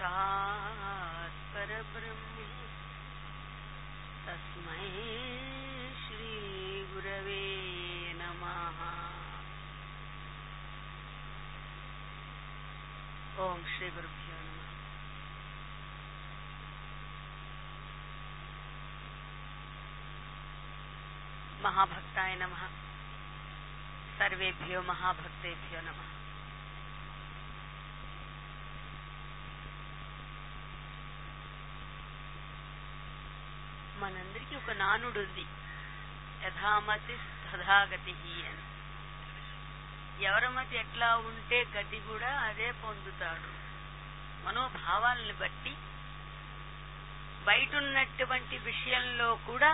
సాక్షాత్ పరబ్రహ్మే తస్మై శ్రీ గురవే నమః ఓం శ్రీ గురుభ్యో నమః మహాభక్తాయ నమః సర్వేభ్యో మహాభక్తేభ్యో నమః మనందరికీ ఒక నానుడు ఉంది యథామతి తథాగతి అని ఎవరి మతి ఎట్లా ఉంటే గతి కూడా అదే పొందుతాడు మనోభావాలను బట్టి బయట ఉన్నటువంటి విషయంలో కూడా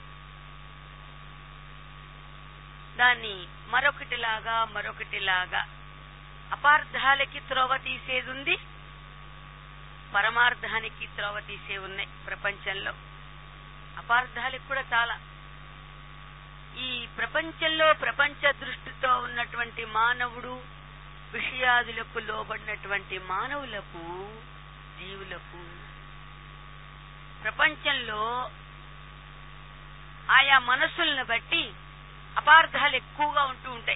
దాన్ని మరొకటిలాగా మరొకటిలాగా అపార్థాలకి త్రోవ తీసేది ఉంది పరమార్థానికి త్రోవ తీసే ఉన్నాయి ప్రపంచంలో అపార్థాలకు కూడా చాలా ఈ ప్రపంచంలో ప్రపంచ దృష్టితో ఉన్నటువంటి మానవుడు విషయాదులకు లోబడినటువంటి మానవులకు జీవులకు ప్రపంచంలో ఆయా మనసులను బట్టి అపార్థాలు ఎక్కువగా ఉంటూ ఉంటాయి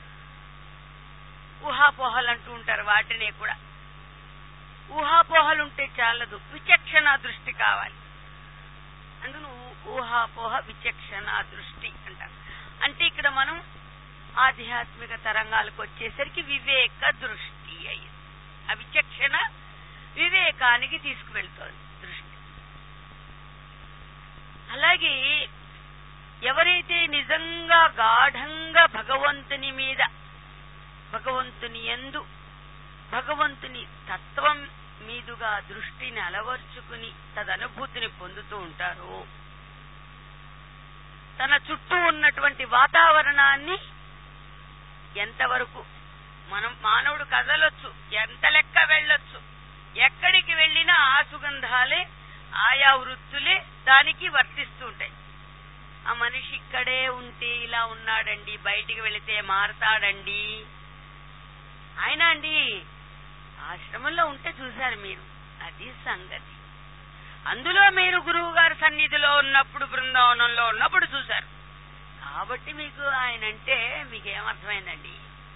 ఊహాపోహలు అంటూ ఉంటారు వాటినే కూడా ఊహాపోహలు ఉంటే చాలదు విచక్షణ దృష్టి కావాలి అందులో ఊహాపోహ విచక్షణ దృష్టి అంటారు అంటే ఇక్కడ మనం ఆధ్యాత్మిక తరంగాలకు వచ్చేసరికి వివేక దృష్టి అయ్యింది ఆ విచక్షణ వివేకానికి తీసుకువెళ్తోంది దృష్టి అలాగే ఎవరైతే నిజంగా గాఢంగా భగవంతుని మీద భగవంతుని ఎందు భగవంతుని తత్వం మీదుగా దృష్టిని అలవర్చుకుని తదనుభూతిని పొందుతూ ఉంటారో తన చుట్టూ ఉన్నటువంటి వాతావరణాన్ని ఎంతవరకు మనం మానవుడు కదలొచ్చు ఎంత లెక్క వెళ్ళొచ్చు ఎక్కడికి వెళ్ళినా ఆ సుగంధాలే ఆయా వృత్తులే దానికి వర్తిస్తూ ఉంటాయి ఆ మనిషి ఇక్కడే ఉంటే ఇలా ఉన్నాడండి బయటికి వెళితే మారతాడండి ఆయన అండి ఆశ్రమంలో ఉంటే చూశారు మీరు అది సంగతి అందులో మీరు గురువు గారి సన్నిధిలో ఉన్నప్పుడు బృందావనంలో ఉన్నప్పుడు చూశారు కాబట్టి మీకు ఆయన అంటే మీకు ఏమర్థమైందండి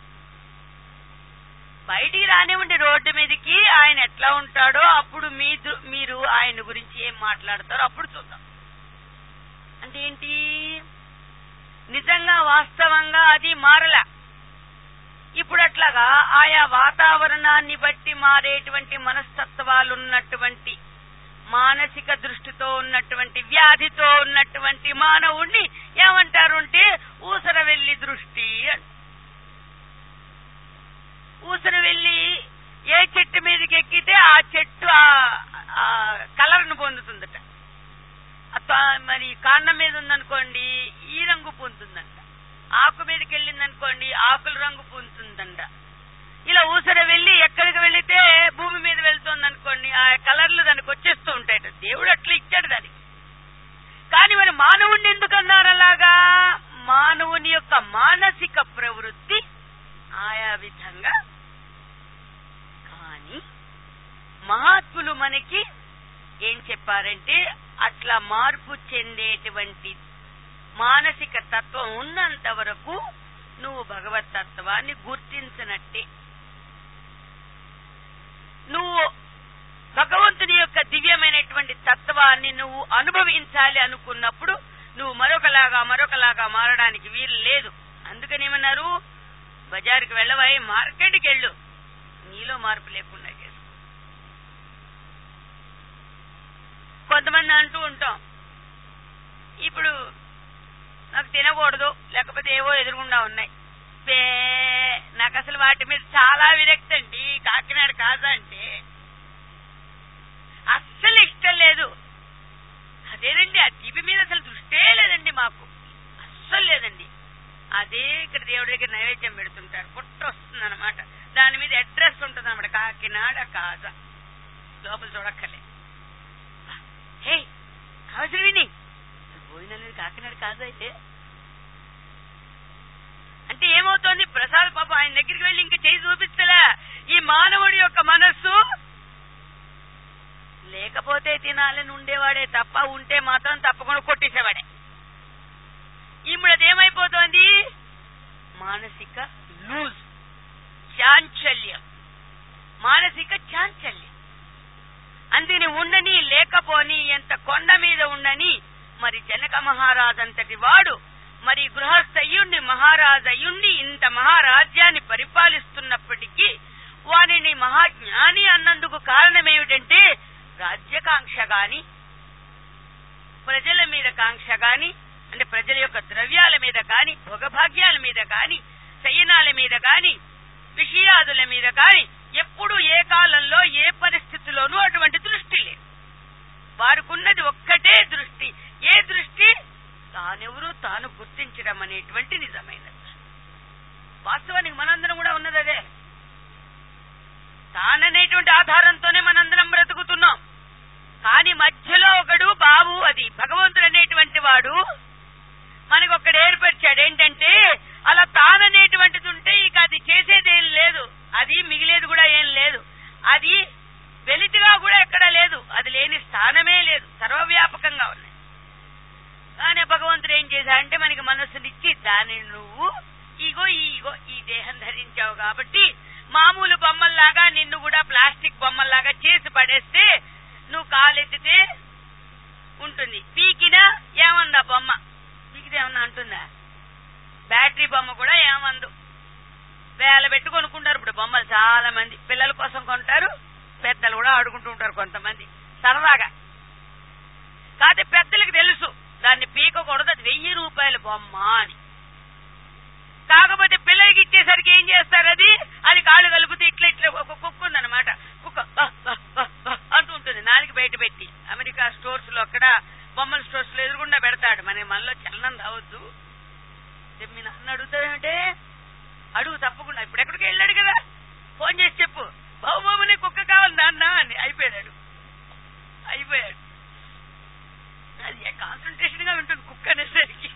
బయటికి రానివ్వండి రోడ్డు మీదకి ఆయన ఎట్లా ఉంటాడో అప్పుడు మీ దు- మీరు ఆయన గురించి ఏం మాట్లాడతారో అప్పుడు చూద్దాం అంటే ఏంటి నిజంగా వాస్తవంగా అది మారలా ఇప్పుడు అట్లాగా ఆయా వాతావరణాన్ని బట్టి మారేటువంటి మనస్తత్వాలు ఉన్నటువంటి మానసిక దృష్టితో ఉన్నటువంటి వ్యాధితో ఉన్నటువంటి మానవుణ్ణి ఏమంటారు అంటే ఊసర వెళ్లి దృష్టి అంట ఊసర వెళ్లి ఏ చెట్టు మీదకి ఎక్కితే ఆ చెట్టు ఆ- ఆ కలర్ను పొందుతుందట ఆ త- మరి కాండం మీద ఉందనుకోండి ఈ రంగు పొందుతుందంట ఆకు మీదకి వెళ్ళింది అనుకోండి ఆకుల రంగు పొందుతుందంట ఇలా ఊసర వెళ్ళి ఎక్కడికి వెళితే భూమి మీద వెళ్తుంది అనుకోండి ఆ కలర్లు దానికి వచ్చేస్తూ ఉంటాయట దేవుడు అట్లా ఇచ్చాడు దానికి కానీ మరి మానవుణ్ణి ఎందుకు అన్నారు అలాగా మానవుని యొక్క మానసిక ప్రవృత్తి ఆయా విధంగా కానీ మహాత్ములు మనకి ఏం చెప్పారంటే అట్లా మార్పు చెందేటువంటి మానసిక తత్వం ఉన్నంత వరకు నువ్వు భగవత్ తత్వాన్ని గుర్తించినట్టే నువ్వు భగవంతుని యొక్క దివ్యమైనటువంటి తత్వాన్ని నువ్వు అనుభవించాలి అనుకున్నప్పుడు నువ్వు మరొకలాగా మరొకలాగా మారడానికి వీలు లేదు అందుకని ఏమన్నారు బజార్కి వెళ్ళవాయి మార్కెట్కి వెళ్ళు నీలో మార్పు లేకుండా చేసుకో కొంతమంది అంటూ ఉంటాం ఇప్పుడు నాకు తినకూడదు లేకపోతే ఏవో ఎదురుగుండా ఉన్నాయి బే నాకు అసలు వాటి మీద చాలా విరక్తి అండి కాకినాడ కాదా అంటే అస్సలు ఇష్టం లేదు అదేనండి ఆ తీపి మీద అసలు దృష్టే లేదండి మాకు అస్సలు లేదండి అదే ఇక్కడ దేవుడి దగ్గర నైవేద్యం పెడుతుంటారు పుట్ట వస్తుంది అనమాట దాని మీద అడ్రస్ ఉంటుంది అనమాట కాకినాడ కాజా లోపల చూడక్కర్లే హే కావచ్చు విని భోజనం అనేది కాకినాడ కాదు అయితే అంటే ఏమవుతోంది ప్రసాద్ పాప ఆయన దగ్గరికి వెళ్ళి ఇంకా చేయి చూపించలే ఈ మానవుడి యొక్క మనస్సు లేకపోతే తినాలని ఉండేవాడే తప్ప ఉంటే మాత్రం తప్పకుండా కొట్టేసేవాడే ఇప్పుడు అదేమైపోతోంది మానసిక లూజ్ చాంచల్యం మానసిక చాంచల్యం అందుని ఉండని లేకపోని ఎంత కొండ మీద ఉండని మరి జనక మహారాజంతటి వాడు మరి గృహస్థయ్యుణ్ణి మహారాజయ్యుణ్ణి ఇంత మహారాజ్యాన్ని పరిపాలిస్తున్నప్పటికీ వారిని మహాజ్ఞాని అన్నందుకు కారణమేమిటంటే రాజ్యకాంక్ష గాని ప్రజల మీద కాంక్ష గాని అంటే ప్రజల యొక్క ద్రవ్యాల మీద కాని భోగభాగ్యాల మీద కాని శయనాల మీద కాని విషయాదుల మీద కాని ఎప్పుడు ఏ కాలంలో ఏ పరిస్థితిలోనూ అటువంటి దృష్టి లేదు వారికున్నది ఒక్కటే దృష్టి ఏ దృష్టి తానెవరూ తాను గుర్తించడం అనేటువంటి నిజమైన దృష్టి వాస్తవానికి మనందరం కూడా ఉన్నది అదే తాననేటువంటి ఆధారంతోనే మనందరం బ్రతుకుతున్నాం కానీ మధ్యలో ఒకడు బాబు అది భగవంతుడు అనేటువంటి వాడు మనకు ఒకడు ఏర్పరిచాడు ఏంటంటే అలా తాననేటువంటిది ఉంటే ఇక అది చేసేదేం లేదు అది మిగిలేది కూడా ఏం లేదు అది వెలితిగా కూడా ఎక్కడ లేదు అది లేని స్థానమే లేదు సర్వవ్యాపకంగా ఉన్నాయి కానీ భగవంతుడు ఏం చేశాడంటే మనకి మనస్సునిచ్చి దానిని నువ్వు ఇగో ఇగో ఈ దేహం ధరించావు కాబట్టి మామూలు బొమ్మల్లాగా నిన్ను కూడా ప్లాస్టిక్ బొమ్మల్లాగా చేసి పడేస్తే నువ్వు కాలెత్తితే ఉంటుంది పీకినా ఏమందా బొమ్మ పీకితే ఏమన్నా అంటుందా బ్యాటరీ బొమ్మ కూడా ఏమందు వేల పెట్టి కొనుక్కుంటారు ఇప్పుడు బొమ్మలు చాలా మంది పిల్లల కోసం కొంటారు పెద్దలు కూడా ఆడుకుంటూ ఉంటారు కొంతమంది సరదాగా కాకపోతే పెద్దలకు తెలుసు దాన్ని పీకకూడదు అది వెయ్యి రూపాయల బొమ్మ అని కాకపోతే పిల్లలకి ఇచ్చేసరికి ఏం చేస్తారు అది అది కాళ్ళు కలుపుతూ ఇట్లా ఇట్లా ఒక కుక్క ఉందన్నమాట కుక్క "బా, బా, బా, బా" అంటూ ఉంటుంది నాలుగు బయట పెట్టి అమెరికా స్టోర్స్ లో అక్కడ బొమ్మల స్టోర్స్ లో ఎదురుగుండా పెడతాడు మన మనలో చలనం రావద్దు రేపు మీ నాన్న అడుగుతావేంటే అడుగు తప్పకుండా ఇప్పుడు ఎక్కడికి వెళ్ళాడు కదా ఫోన్ చేసి చెప్పు బాబు బాబు నీ కుక్క కావాలి నాన్న అని అయిపోయాడు అయిపోయాడు అది కాన్సన్ట్రేషన్ గా ఉంటుంది కుక్క అనేసరికి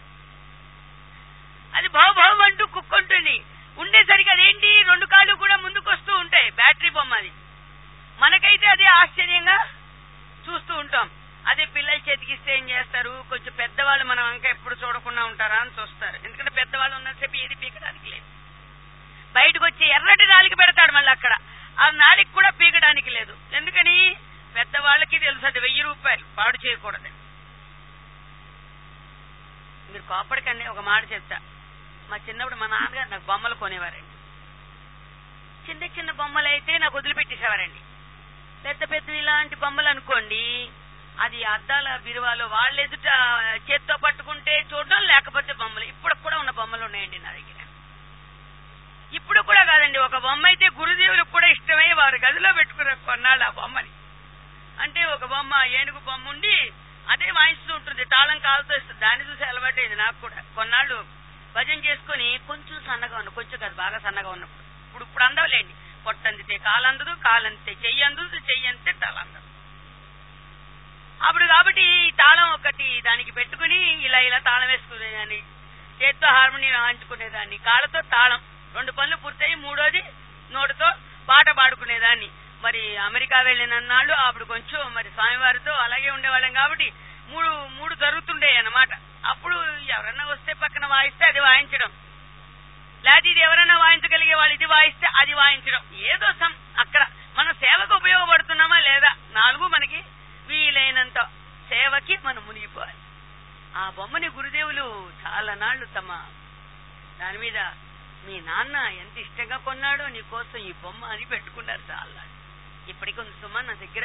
అది బావు బావు అంటూ కుక్క ఉంటుంది ఉండేసరికి అదేంటి రెండు కాళ్ళు కూడా ముందుకు వస్తూ ఉంటాయి బ్యాటరీ బొమ్మ అది మనకైతే అదే ఆశ్చర్యంగా చూస్తూ ఉంటాం అదే పిల్లల చేతికిస్తే ఏం చేస్తారు కొంచెం పెద్దవాళ్ళు మనం ఇంకా ఎప్పుడు చూడకుండా ఉంటారా అని చూస్తారు ఎందుకంటే పెద్దవాళ్ళు ఉన్నసేపు ఏది పీకడానికి లేదు బయటకు వచ్చి ఎర్రటి నాలిక పెడతాడు మళ్ళీ అక్కడ ఆ నాలిక కూడా పీకడానికి లేదు ఎందుకని పెద్దవాళ్ళకి తెలుసు అది వెయ్యి రూపాయలు పాడు చేయకూడదు మీరు కోపడికండి ఒక మాట చెప్తా మా చిన్నప్పుడు మా నాన్నగారు నాకు బొమ్మలు కొనేవారండి చిన్న చిన్న బొమ్మలు అయితే నాకు వదిలిపెట్టేసేవారండి పెద్ద పెద్ద ఇలాంటి బొమ్మలు అనుకోండి అది అద్దాల బిరువాలో వాళ్ళ ఎదుట చేత్తో పట్టుకుంటే చూడడం లేకపోతే బొమ్మలు ఇప్పుడు కూడా ఉన్న బొమ్మలు ఉన్నాయండి నా దగ్గర ఇప్పుడు కూడా కాదండి ఒక బొమ్మ అయితే గురుదేవులకు కూడా ఇష్టమై వారు గదిలో పెట్టుకున్నారు కొన్నాళ్ళు ఆ బొమ్మని అంటే ఒక బొమ్మ ఏనుగు బొమ్మ ఉండి అదే వాయిస్తూ ఉంటుంది తాళం కాలుతో ఇస్తుంది దాన్ని చూసి అలవాటైంది నాకు కూడా కొన్నాళ్ళు భజన చేసుకుని కొంచెం సన్నగా ఉన్న కొంచెం కాదు బాగా సన్నగా ఉన్నప్పుడు ఇప్పుడు ఇప్పుడు అందవులేండి పొట్టందితే కాలందదు కాలంతే చెయ్యి అందదు చెయ్యి అంతే తల అందదు అప్పుడు కాబట్టి ఈ తాళం ఒకటి దానికి పెట్టుకుని ఇలా ఇలా తాళం వేసుకునేదాన్ని చేత్తో హార్మోనియం ఆంచుకునేదాన్ని కాళ్ళతో తాళం రెండు పనులు పూర్తయి మూడోది నోటితో పాట పాడుకునేదాన్ని మరి అమెరికా వెళ్ళినన్నాళ్ళు అప్పుడు కొంచెం మరి స్వామివారితో అలాగే ఉండేవాళ్ళం కాబట్టి మూడు మూడు జరుగుతుండే అన్నమాట అప్పుడు ఎవరన్నా వస్తే పక్కన వాయిస్తే అది వాయించడం లేకపోతే ఇది ఎవరైనా వాయించగలిగే వాళ్ళు ఇది వాయిస్తే అది వాయించడం ఏదో సం అక్కడ మన సేవకు ఉపయోగపడుతున్నామా లేదా నాలుగు మనకి వీలైనంత సేవకి మనం మునిగిపోవాలి ఆ బొమ్మని గురుదేవులు చాలా నాళ్లు తమ దాని మీద మీ నాన్న ఎంత ఇష్టంగా కొన్నాడో నీ కోసం ఈ బొమ్మ అని పెట్టుకున్నారు చాలా ఇప్పటికి ఉంది సుమా నా దగ్గర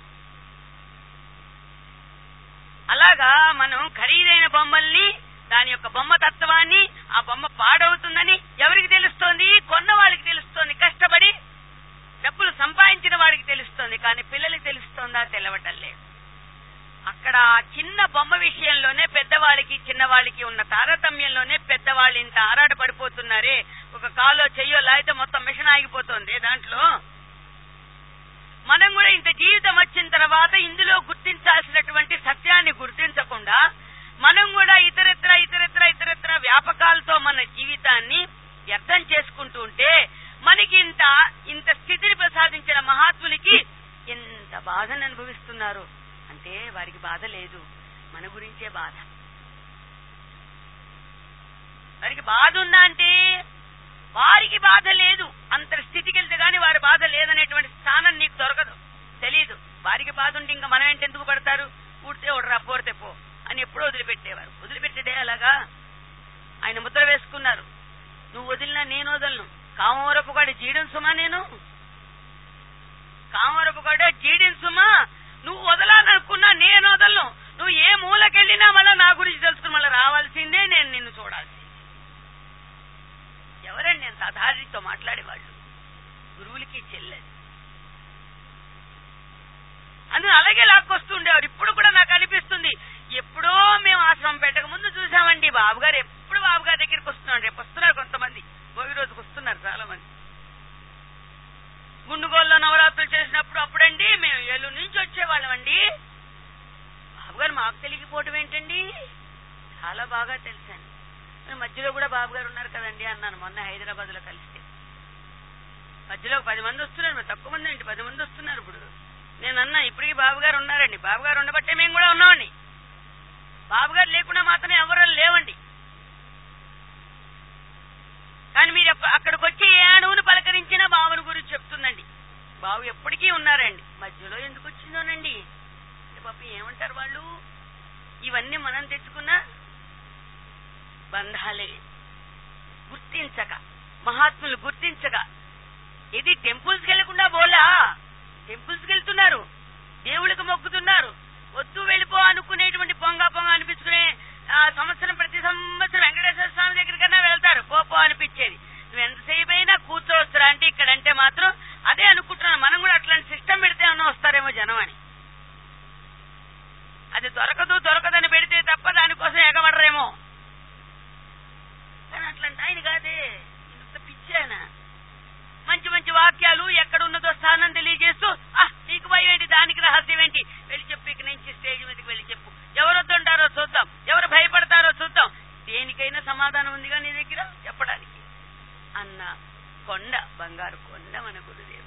అలాగా మనం ఖరీదైన బొమ్మల్ని దాని యొక్క బొమ్మ తత్వాన్ని ఆ బొమ్మ పాడవుతుందని ఎవరికి తెలుస్తోంది కొన్న వాళ్ళకి తెలుస్తోంది కష్టపడి డబ్బులు సంపాదించిన వాడికి తెలుస్తోంది కానీ పిల్లలకి తెలుస్తోందా తెలవటం లేదు అక్కడ ఆ చిన్న బొమ్మ విషయంలోనే పెద్దవాళ్ళకి చిన్నవాళ్ళకి ఉన్న తారతమ్యంలోనే పెద్దవాళ్ళు ఇంత ఆరాట పడిపోతున్నారే ఒక కాలో చెయ్యో లాగితే మొత్తం మిషన్ ఆగిపోతుంది దాంట్లో మనం కూడా ఇంత జీవితం వచ్చిన తర్వాత ఇందులో గుర్తించాల్సినటువంటి సత్యాన్ని గుర్తించకుండా మనం కూడా ఇతరత్ర ఇతరత్ర ఇతరత్ర వ్యాపకాలతో మన జీవితాన్ని వ్యర్థం చేసుకుంటూ ఉంటే మనకి ఇంత ఇంత స్థితిని ప్రసాదించిన మహాత్ములకి ఎంత బాధను అనుభవిస్తున్నారు అంటే వారికి బాధ లేదు మన గురించే బాధ వారికి బాధ ఉందా అంటే వారికి బాధ లేదు అంత స్థితికి వెళ్తే గాని వారి బాధ లేదనేటువంటి స్థానం నీకు దొరకదు తెలీదు వారికి బాధ ఉంటే ఇంకా మనం ఏంటి ఎందుకు పడతారు ఊడితే ఉడరా పోడితే పో అని ఎప్పుడూ వదిలిపెట్టేవారు వదిలిపెట్టడే అలాగా ఆయన ముద్ర వేసుకున్నారు నువ్వు వదిలినా నేను వదలను కామవరపు కాడు జీడం సుమా నేను కామవరపు కాడు జీడిన సుమా నువ్వు వదలాలనుకున్నా నేను వదలను నువ్వు ఏ మూలకెళ్ళినా మళ్ళా నా గురించి తెలుసుకుని మళ్ళీ రావాల్సిందే నేను నిన్ను చూడాల్సిందే ఎవరండి నేను సాధారణతో మాట్లాడేవాళ్ళు గురువులకి చెల్లెది అందులో అలాగే లాక్కొస్తుండేవారు ఇప్పుడు కూడా నాకు అనిపిస్తుంది ఎప్పుడో మేము ఆశ్రమం పెట్టక ముందు చూసామండి బాబు గారు ఎప్పుడు బాబు గారి దగ్గరికి వస్తున్నాడు రేపు వస్తున్నారు కొంతమంది భోగి రోజుకి వస్తున్నారు చాలా మంది గుండుగోల్లో నవరాత్రులు చేసినప్పుడు అప్పుడండి మేము ఏలూరు నుంచి వచ్చేవాళ్ళం అండి బాబు గారు మాకు తెలియకపోవటం ఏంటండి చాలా బాగా తెలుసండి మరి మధ్యలో కూడా బాబు గారు ఉన్నారు కదండి అన్నాను మొన్న హైదరాబాద్ లో కలిస్తే మధ్యలో ఒక పది మంది వస్తున్నారు మరి తక్కువ మంది ఏంటి పది మంది వస్తున్నారు ఇప్పుడు నేను అన్నా ఇప్పటికీ బాబు గారు ఉన్నారండి బాబు గారు ఉండబట్టే మేము కూడా ఉన్నామండి బాబు గారు లేకుండా మాత్రం ఎవరు లేవండి కానీ మీరు ఎప్ప- అక్కడికి వచ్చి ఏ అణువును పలకరించినా బావుని గురించి చెప్తుందండి బావు ఎప్పటికీ ఉన్నారండి మధ్యలో ఎందుకు వచ్చిందోనండి అంటే పాపం ఏమంటారు వాళ్ళు ఇవన్నీ మనం తెచ్చుకున్న బంధాలే గుర్తించక మహాత్ములు గుర్తించక ఇది టెంపుల్స్కి వెళ్లకుండా బోలా టెంపుల్స్కి వెళ్తున్నారు దేవుళ్ళకి మొక్కుతున్నారు వద్దు వెళ్ళిపో అనుకునేటువంటి పొంగ పొంగ అనిపించుకునే ఆ, సంవత్సరం ప్రతి సంవత్సరం వెంకటేశ్వర స్వామి దగ్గరికన్నా వెళ్తారు పోపో అనిపించేది నువ్వు ఎంతసేపు అయినా కూర్చోవచ్చురా అంటే ఇక్కడంటే మాత్రం అదే అనుకుంటున్నాను మనం కూడా అట్లాంటి సిస్టమ్ పెడితే అన్న వస్తారేమో జనం అని అది దొరకదు దొరకదని పెడితే తప్ప దానికోసం ఎగబడరేమో కానీ అట్లాంటి ఆయన కాదే ఇంత పిచ్చానా మంచి మంచి వాక్యాలు ఎక్కడ ఉన్నదో స్థానం తెలియజేస్తూ ఆ నీకు భయం ఏంటి దానికి రహస్యం ఏంటి వెళ్ళి చెప్పు ఇక నుంచి స్టేజ్ మీదకి వెళ్ళి చెప్పు ఎవరు వద్దుంటారో చూద్దాం ఎవరు భయపడతారో చూద్దాం దేనికైనా సమాధానం ఉందిగా నీ దగ్గర చెప్పడానికి అన్న కొండ బంగారు కొండ మన గురుదేవుడు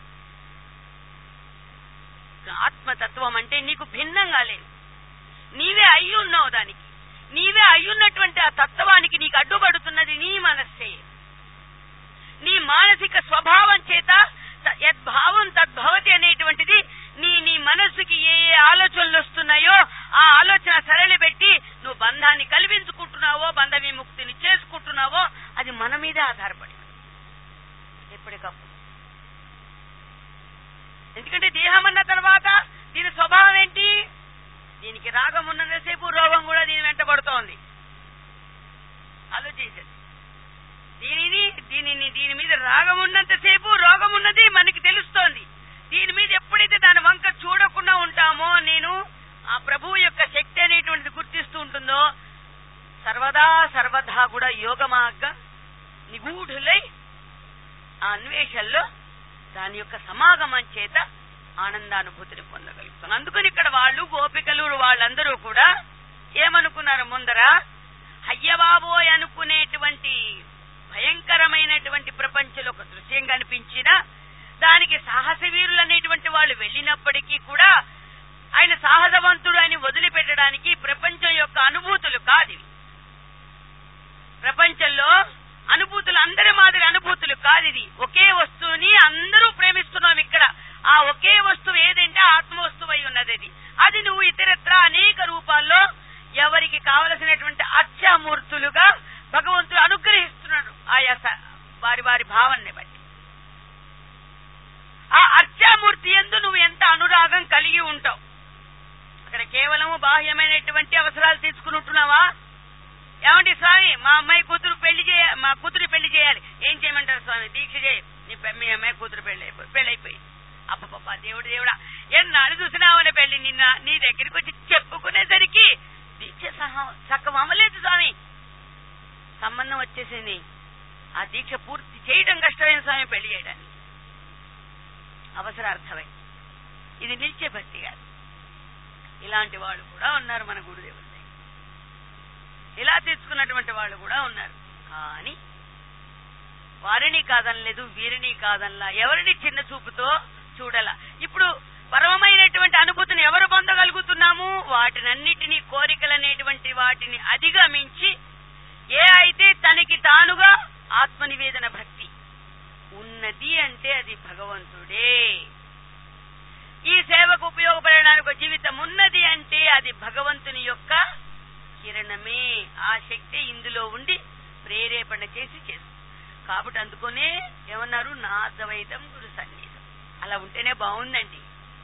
ఆత్మతత్వం అంటే నీకు భిన్నంగా లేదు నీవే అయి ఉన్నావు దానికి నీవే అయ్యున్నటువంటి ఆ తత్వానికి నీకు అడ్డుపడుతున్నది నీ మనస్సే నీ మానసిక స్వభావం చేత త- యద్భావం తద్భవతి అనేటువంటిది నీ నీ మనస్సుకి ఏ ఏ ఆలోచనలు వస్తున్నాయో ఆ ఆలోచన సరళి పెట్టి నువ్వు బంధాన్ని కల్పించుకుంటున్నావో బంధ విముక్తిని చేసుకుంటున్నావో అది మన మీదే ఆధారపడి ఉంది. ఎప్పటికప్పుడు ఎందుకంటే దేహం అన్న తర్వాత దీని స్వభావం ఏంటి దీనికి రాగం ఉన్నంతసేపు రోగం కూడా దీని వెంటబడుతోంది ఆలోచించండి దీనిని దీనిని దీని మీద రాగం ఉన్నంతసేపు రోగం ఉన్నది మనకి తెలుస్తోంది దీని మీద ఎప్పుడైతే దాని వంక చూడకుండా ఉంటామో నేను ఆ ప్రభువు యొక్క శక్తి అనేటువంటిది గుర్తిస్తూ ఉంటుందో సర్వదా సర్వదా కూడా యోగ మార్గ నిగూఢులై ఆ అన్వేషణలో దాని యొక్క సమాగమం చేత ఆనందానుభూతిని పొందగలుగుతాం అందుకని ఇక్కడ వాళ్ళు గోపికలు వాళ్ళందరూ కూడా ఏమనుకున్నారు ముందర అయ్యబాబోయ్ అనుకునేటువంటి భయంకరమైనటువంటి ప్రపంచంలో ఒక దృశ్యం కనిపించినా దానికి సాహస వీరులు అనేటువంటి వాళ్ళు వెళ్ళినప్పటికీ కూడా ఆయన సాహసవంతుడు అని వదిలిపెట్టడానికి ప్రపంచం యొక్క అనుభూతులు కాదు ఇవి. ప్రపంచంలో అనుభూతులు అందరి మాదిరి అనుభూతులు కాదు ఇది ఒకే వస్తువుని అందరూ ప్రేమిస్తున్నాం ఇక్కడ ఆ ఒకే వస్తువు ఏదంటే ఆత్మ వస్తువు అయి ఉన్నది అది అది నువ్వు ఇతరత్ర అనేక రూపాల్లో ఎవరికి కావలసినటువంటి అత్యామూర్తులుగా భగవంతుడు అనుగ్రహిస్తున్నాడు ఆయా స- వారి వారి భావనని బట్టి ఆ అర్చామూర్తి ఎందు నువ్వు ఎంత అనురాగం కలిగి ఉంటావు అక్కడ కేవలము బాహ్యమైనటువంటి అవసరాలు తీసుకుని ఉంటున్నావా ఏమండి స్వామి మా అమ్మాయి కూతురు పెళ్లి చేయ మా కూతురు పెళ్లి చేయాలి ఏం చేయమంటారు స్వామి దీక్ష చేయి నీ పె- మీ అమ్మాయి కూతురు పెళ్లి అయిపోయి పెళ్లి అయిపోయి అప్పపప్ప దేవుడు దేవుడా ఎన్నాళ్ళు చూసినావని పెళ్లి నిన్న నీ దగ్గరికి వచ్చి చెప్పుకునేసరికి దీక్ష సహ సక్కం అవ్వలేదు స్వామి సంబంధం వచ్చేసింది ఆ దీక్ష పూర్తి చేయడం కష్టమైన స్వామి పెళ్లి చేయడానికి అవసరార్థమై ఇది నిలిచే భక్తి కాదు ఇలాంటి వాళ్ళు కూడా ఉన్నారు మన గురుదేవుల దగ్గర ఇలా తెచ్చుకున్నటువంటి వాళ్ళు కూడా ఉన్నారు కానీ వారిని కాదనలేదు వీరిని కాదనలా ఎవరిని చిన్న చూపుతో చూడాల ఇప్పుడు పరమమైనటువంటి అనుభూతిని ఎవరు పొందగలుగుతున్నాము వాటినన్నిటినీ కోరికలనేటువంటి వాటిని అధిగమించి ఏ అయితే తనకి తానుగా ఆత్మనివేదన భక్తి ఉన్నది అంటే అది భగవంతుడే ఈ సేవకు ఉపయోగపడడానికి ఒక జీవితం ఉన్నది అంటే అది భగవంతుని యొక్క కిరణమే ఆ శక్తి ఇందులో ఉండి ప్రేరేపణ చేసి చేస్తుంది కాబట్టి అందుకునే ఏమన్నారు నా అద్వైతం గురు సన్నిధం అలా ఉంటేనే బాగుందండి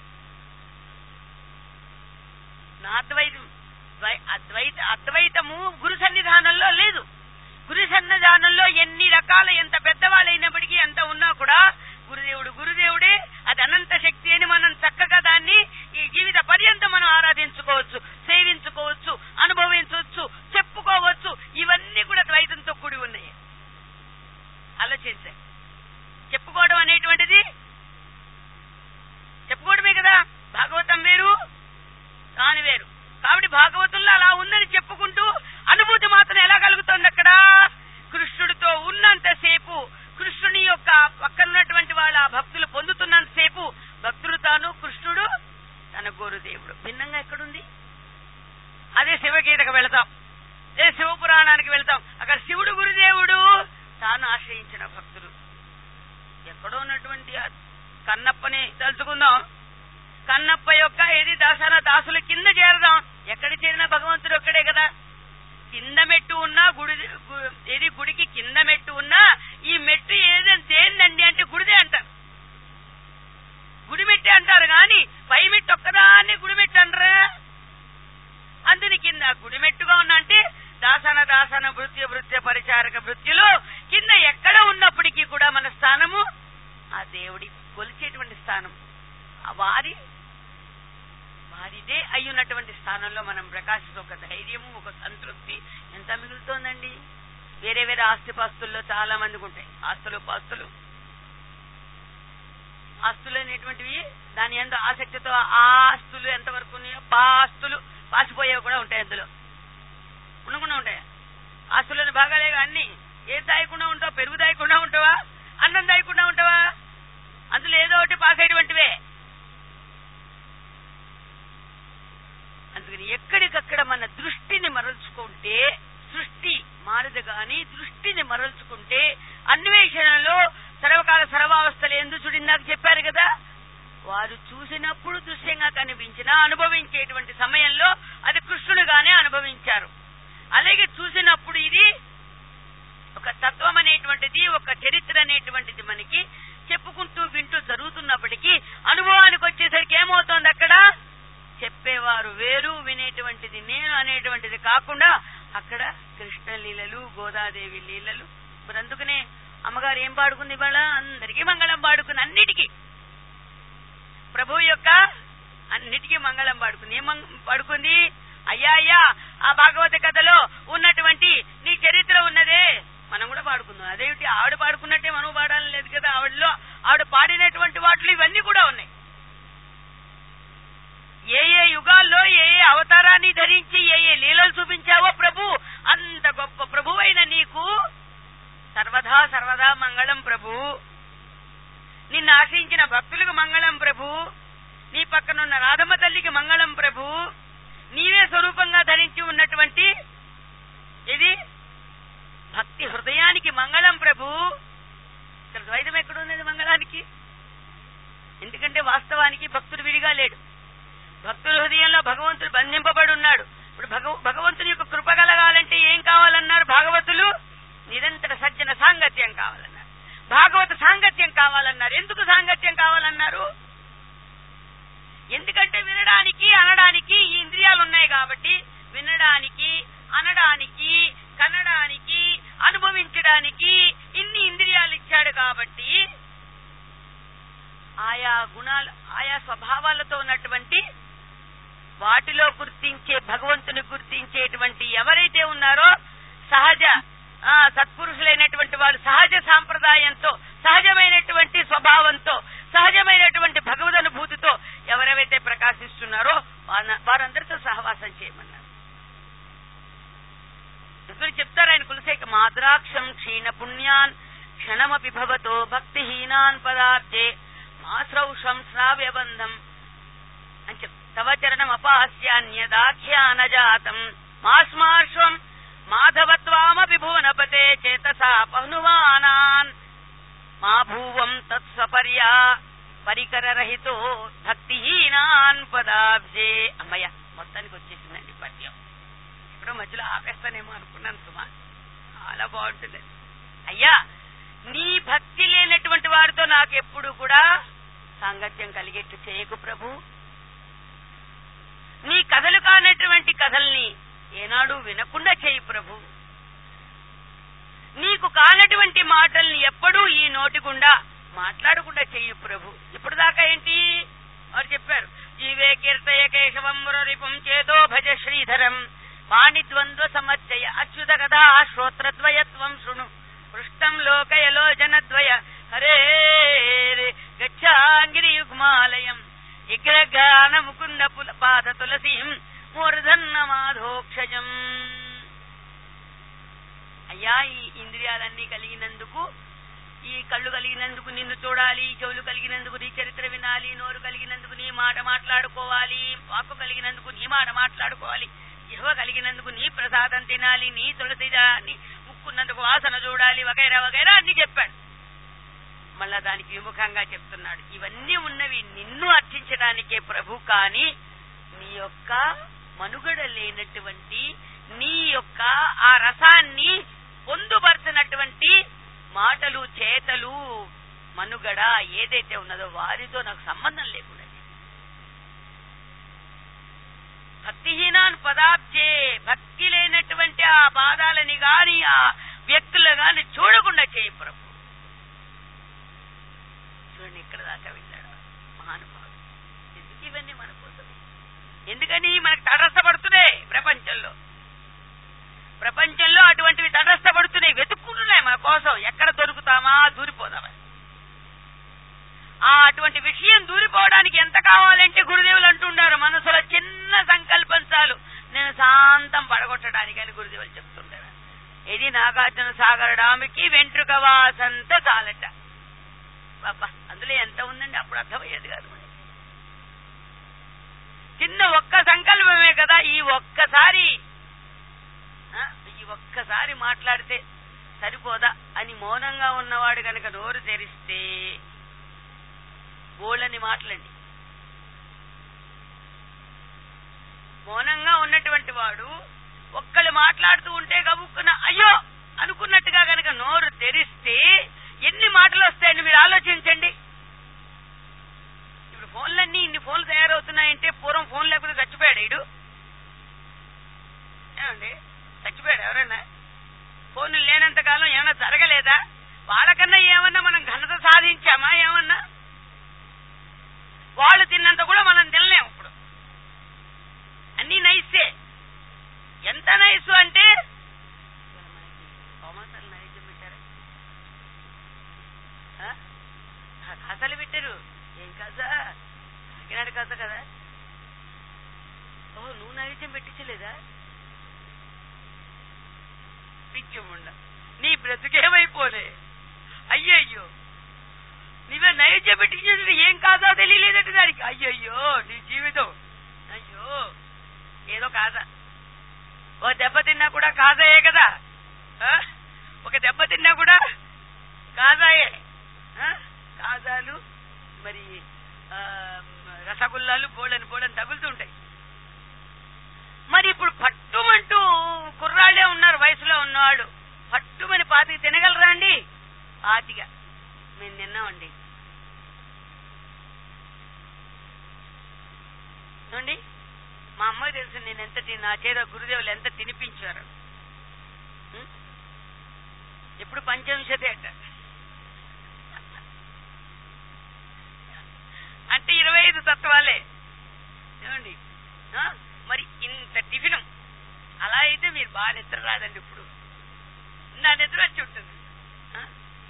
నా అద్వైతం ద్వై- అద్వైత అద్వైతము గురు సన్నిధానంలో లేదు గురు సన్నిధానంలో ఎన్ని రకాల ఎంత పెద్దవాళ్ళైనప్పటికీ ఎంత ఉన్నా కూడా గురుదేవుడు గురుదేవుడే అది అనంత శక్తి అని మనం చక్కగా దాన్ని ఈ జీవిత పర్యంతం మనం ఆరాధించుకోవచ్చు సేవించుకోవచ్చు అనుభవించవచ్చు చెప్పుకోవచ్చు ఇవన్నీ కూడా ద్వైతంతో కూడి ఉన్నాయి ఆలోచించండి చెప్పుకోవడం అనేటువంటిది చెప్పుకోవడమే కదా భాగవతం వేరు తాను వేరు కాబట్టి భాగవతంలో అలా ఉందని చెప్పుకుంటూ అనుభూతి మాత్రం ఎలా కలుగుతోంది అక్కడ కృష్ణుడితో ఉన్నంతసేపు కృష్ణుని యొక్క పక్కనున్నటువంటి వాళ్ళ ఆ భక్తులు పొందుతున్నంతసేపు భక్తుడు తాను కృష్ణుడు తన గురుదేవుడు భిన్నంగా ఎక్కడుంది అదే శివగీతకు వెళతాం అదే శివపురాణానికి వెళ్తాం అక్కడ శివుడు గురుదేవుడు తాను ఆశ్రయించిన భక్తుడు ఎక్కడో ఉన్నటువంటి ఆ కన్నప్పని తలుచుకుందాం కన్నప్ప యొక్క ఏది దాసన దాసుల కింద చేరదాం ఎక్కడ చేరిన భగవంతుడు ఒక్కడే కదా కింద మెట్టు ఉన్నా గుడి గు- ఏది గుడికి కింద మెట్టు ఉన్నా ఈ మెట్టు ఏదంటే ఏందండి అంటే గుడిదే అంటారు గుడి మెట్టి అంటారు గాని పై మెట్టు ఒక్కదాన్ని గుడి మెట్టు అంటారా అందుని కింద గుడి మెట్టుగా ఉన్నా అంటే దాసన దాసన వృత్తి వృత్య పరిచారక వృత్తిలో కింద ఎక్కడ ఉన్నప్పటికీ కూడా మన స్థానము ఆ దేవుడి కొలిచేటువంటి స్థానం ఆ వారి వారిదే అయ్యున్నటువంటి స్థానంలో మనం ప్రకాశిస్తూ ఒక ధైర్యము ఒక సంతృప్తి ఎంత మిగులుతోందండి వేరే వేరే ఆస్తిపాస్తుల్లో చాలా మందికి ఉంటాయి ఆస్తులు పాస్తులు ఆస్తులు అనేటువంటివి దాని ఎందు ఆసక్తితో ఆ ఆస్తులు ఎంతవరకు ఉన్నాయో పాస్తులు పాసిపోయేవి కూడా ఉంటాయి అందులో ఉండకుండా ఉంటాయా ఆస్తులను బాగాలేగా అన్ని ఏ దాయకుండా ఉంటావు పెరుగు దాయకుండా ఉంటావా అన్నం దాయకుండా ఉంటావా అందులో ఏదో ఒకటి పాస్ అయ్యేటువంటివే అందుకని ఎక్కడికక్కడ మన దృష్టిని మరల్చుకుంటే సృష్టి మారదు గాని దృష్టిని మరల్చుకుంటే అన్వేషణలో సర్వకాల సర్వావస్థలు ఎందు చూడిందాక చెప్పారు కదా వారు చూసినప్పుడు దృశ్యంగా కనిపించిన అనుభవించేటువంటి సమయంలో అది కృష్ణుడుగానే అనుభవించారు అలాగే చూసినప్పుడు ఇది ఒక తత్వం అనేటువంటిది ఒక చరిత్ర అనేటువంటిది మనకి చెప్పుకుంటూ వింటూ జరుగుతున్నప్పటికీ అనుభవానికి వచ్చేసరికి ఏమవుతోంది అక్కడ చెప్పేవారు వేరు వినేటువంటిది నేను అనేటువంటిది కాకుండా అక్కడ కృష్ణ లీలలు గోదాదేవి లీలలు మరి అందుకనే అమ్మగారు ఏం పాడుకుంది ఇవాళ అందరికీ మంగళం పాడుకుంది అన్నిటికీ ప్రభు యొక్క అన్నిటికీ మంగళం పాడుకుంది ఏం మంగ- పాడుకుంది అయ్యా అయ్యా ఆ భాగవత కథలో ఉన్నటువంటి నీ చరిత్ర ఉన్నదే మనం కూడా పాడుకుందాం అదేమిటి ఆవిడ పాడుకున్నట్టే మనం పాడాలని లేదు కదా ఆవిడలో ఆవిడ పాడినటువంటి వాటిలో ఇవన్నీ కూడా ఉన్నాయి ఏ ఏ యుగాల్లో ఏ ఏ అవతారాన్ని ధరించి ఏ ఏ లీలలు చూపించావో ప్రభు అంత గొప్ప ప్రభువైన నీకు సర్వదా సర్వదా మంగళం ప్రభు నిన్ను ఆశ్రయించిన భక్తులకు మంగళం ప్రభు నీ పక్కనున్న రాధమ్మ తల్లికి మంగళం ప్రభు నీవే స్వరూపంగా ధరించి ఉన్నటువంటి ఇది భక్తి హృదయానికి మంగళం ప్రభు ఇక్కడ ద్వైతం ఎక్కడున్నది మంగళానికి ఎందుకంటే వాస్తవానికి భక్తుడు విడిగా లేడు భక్తుల హృదయంలో భగవంతుడు బంధింపబడి ఉన్నాడు ఇప్పుడు భగవ- భగవంతుని యొక్క కృప కలగాలంటే ఏం కావాలన్నారు భాగవతులు నిరంతర సజ్జన సాంగత్యం కావాలన్నారు భాగవత సాంగత్యం కావాలన్నారు ఎందుకు సాంగత్యం కావాలన్నారు ఎందుకంటే వినడానికి అనడానికి ఈ ఇంద్రియాలు ఉన్నాయి కాబట్టి వినడానికి అనడానికి కనడానికి అనుభవించడానికి ఇన్ని ఇంద్రియాలు ఇచ్చాడు కాబట్టి ఆయా గుణాలు ఆయా స్వభావాలతో ఉన్నటువంటి వాటిలో గుర్తించే భగవంతుని గుర్తించేటువంటి ఎవరైతే ఉన్నారో సహజ ఆ, సత్పురుషులైనటువంటి వాళ్ళు సహజ సాంప్రదాయంతో సహజమైనటువంటి స్వభావంతో సహజమైనటువంటి భగవద్ అనుభూతితో ఎవరెవరైతే ప్రకాశిస్తున్నారో వాన- వారందరితో సహవాసం చేయమన్నారు అందుకని చెప్తారు ఆయన కులసేక మాద్రాక్షం క్షీణ పుణ్యాన్ క్షణమపి భవతో భక్తిహీనాన్ పదార్థే మాశ్రౌషం శ్రావ్యబంధం అని చెప్ తవ చరణం అపాస్యాన్యదాఖ్యాన జాతం మాస్మార్శ్వం మాధవత్వామపి భువనపతే చేతసా పహ్నువానాన్ మా భూవం తత్సపర్యా పరికరరహితో భక్తిహీనాన్ పదాబ్జే అమ్మయ్య మొత్తానికి వచ్చేసిందండి పద్యం ఎప్పుడో మధ్యలో ఆపేస్తానేమో అనుకున్నాను సుమా చాలా బాగుంటుంది అయ్యా నీ భక్తి లేనటువంటి వారితో నాకు ఎప్పుడు కూడా సాంగత్యం కలిగేట్టు చేయకు ప్రభు నీ కథలు కానటువంటి కథల్ని ఏనాడు వినకుండా చేయి ప్రభు నీకు కానటువంటి మాటల్ని ఎప్పుడూ ఈ నోటి గుండా మాట్లాడకుండా చెయ్యి ప్రభు ఇప్పుడు దాకా ఏంటి వారు చెప్పారు జీవే కీర్తయ కేశవం మురరిపుం చేతో భజ శ్రీధరం పాణిద్వంద్వ సమచ్చయ అచ్యుత కథా శ్రోత్రద్వయత్వం శృణు పృష్టం లోకయలోచనద్వయ హరే గచ్చాంగిరి యుగ్మాలయం విగ్రగాన ముకుంద పుల పాద తులసీం మూర్ధన్న మాధోక్షజం అయ్యా ఈ ఇంద్రియాలన్నీ కలిగినందుకు ఈ కళ్ళు కలిగినందుకు నిన్ను చూడాలి చెవులు కలిగినందుకు నీ చరిత్ర వినాలి నోరు కలిగినందుకు నీ మాట మాట్లాడుకోవాలి వాక్కు కలిగినందుకు నీ మాట మాట్లాడుకోవాలి జిహ్వ కలిగినందుకు నీ ప్రసాదం తినాలి నీ తులసిదాన్ని ముక్కున్నందుకు వాసన చూడాలి వగైరా వగైరా అన్ని చెప్పాడు మళ్ళా దానికి విముఖంగా చెప్తున్నాడు ఇవన్నీ ఉన్నవి నిన్ను అర్చించడానికే ప్రభు కాని నీ యొక్క మనుగడ లేనటువంటి నీ యొక్క ఆ రసాన్ని పొందుపరచినటువంటి మాటలు చేతలు మనుగడ ఏదైతే ఉన్నదో వారితో నాకు సంబంధం లేకుండా చేయి. భక్తిహీనాన్ పదాబ్జే భక్తి లేనటువంటి ఆ పాదాలని గాని ఆ వ్యక్తులు గాని చూడకుండా చేయి ప్రభు చూడండి ఇక్కడ దాకా వెళ్ళాడు మహానుభావుడు ఎందుకు ఇవన్నీ మన కోసమే ఎందుకని మనకు తటస్థపడుతున్నాయి ప్రపంచంలో ప్రపంచంలో అటువంటివి తటస్థపడుతున్నాయి వెతుక్కుంటున్నాయి మన కోసం ఎక్కడ దొరుకుతామా దూరిపోదామా ఆ అటువంటి విషయం దూరిపోవడానికి ఎంత కావాలంటే గురుదేవులు అంటుండారు మనసులో చిన్న సంకల్పం చాలు నేను శాంతం పడగొట్టడానికి అని గురుదేవులు చెప్తుంటారు ఇది నాగార్జున సాగర్ డామికి వెంట్రుక వాసంత చాలట బాబా అందులో ఎంత ఉందండి అప్పుడు అర్థమయ్యేది కాదు మనకి. చిన్న ఒక్క సంకల్పమే కదా ఈ ఒక్కసారి ఆ, ఈ ఒక్కసారి మాట్లాడితే సరిపోదా అని మౌనంగా ఉన్నవాడు కనుక నోరు తెరిస్తే బోళ్ళని మాటలండి మౌనంగా ఉన్నటువంటి వాడు ఒక్కళ్ళు మాట్లాడుతూ ఉంటే గబుక్కున అయ్యో అనుకున్నట్టుగా గనక నోరు తెరిస్తే ఎన్ని మాటలు వస్తాయని మీరు ఆలోచించండి ఇప్పుడు ఫోన్లన్నీ ఇన్ని ఫోన్లు తయారవుతున్నాయంటే పూర్వం ఫోన్ లేకపోతే చచ్చిపోయాడు ఈడు ఏమండి చచ్చిపోయాడు ఎవరైనా ఫోన్లు లేనంత కాలం ఏమైనా జరగలేదా వాళ్ళకన్నా ఏమన్నా మనం ఘనత సాధించామా ఏమన్నా వాళ్ళు తిన్నంత కూడా మనం తినలేం ఇప్పుడు అన్ని నైసే ఎంత నైసు అంటే సోమాసాలు నైవేద్యం పెట్టారా ఆ? ఆ కాసాలు పెట్టారు ఏం కాసా కాకినాడ కాసా కదా ఓ నువ్వు నైవేద్యం పెట్టించలేదా పిచ్చిముండ నీ బ్రతుకేమైపోలే అయ్యయ్యో నీవే నైవేద్యం పెట్టించేది ఏం కాదా తెలియలేదట దానికి అయ్యయ్యో నీ జీవితం అయ్యో ఏదో కాదా ఓ దెబ్బ తిన్నా కూడా కాదాయే కదా ఆ? ఒక దెబ్బ తిన్నా కూడా కాదాయే ఆ? కాజాలు మరి ఆ, రసగుల్లాలు బోడని బోడని తగులుతుంటాయి మరి ఇప్పుడు పట్టుమంటూ కుర్రాళ్ళే ఉన్నారు వయసులో ఉన్నవాడు పట్టుమని పాతికి తినగలరా అండి పాతిగా మేము తిన్నామండి చూడండి మా అమ్మాయి తెలుసు నేను ఎంత తిని నా చేత గురుదేవులు ఎంత తినిపించారు ఉం? ఎప్పుడు పంచవింశతి అట అంటే ఇరవై ఐదు తత్వాలే ఏమండి ఆ? మరి ఇంత టిఫిన్ అలా అయితే మీరు బాగా నిద్ర రాదండి ఇప్పుడు నా నిద్ర వచ్చి ఉంటుంది ఆ?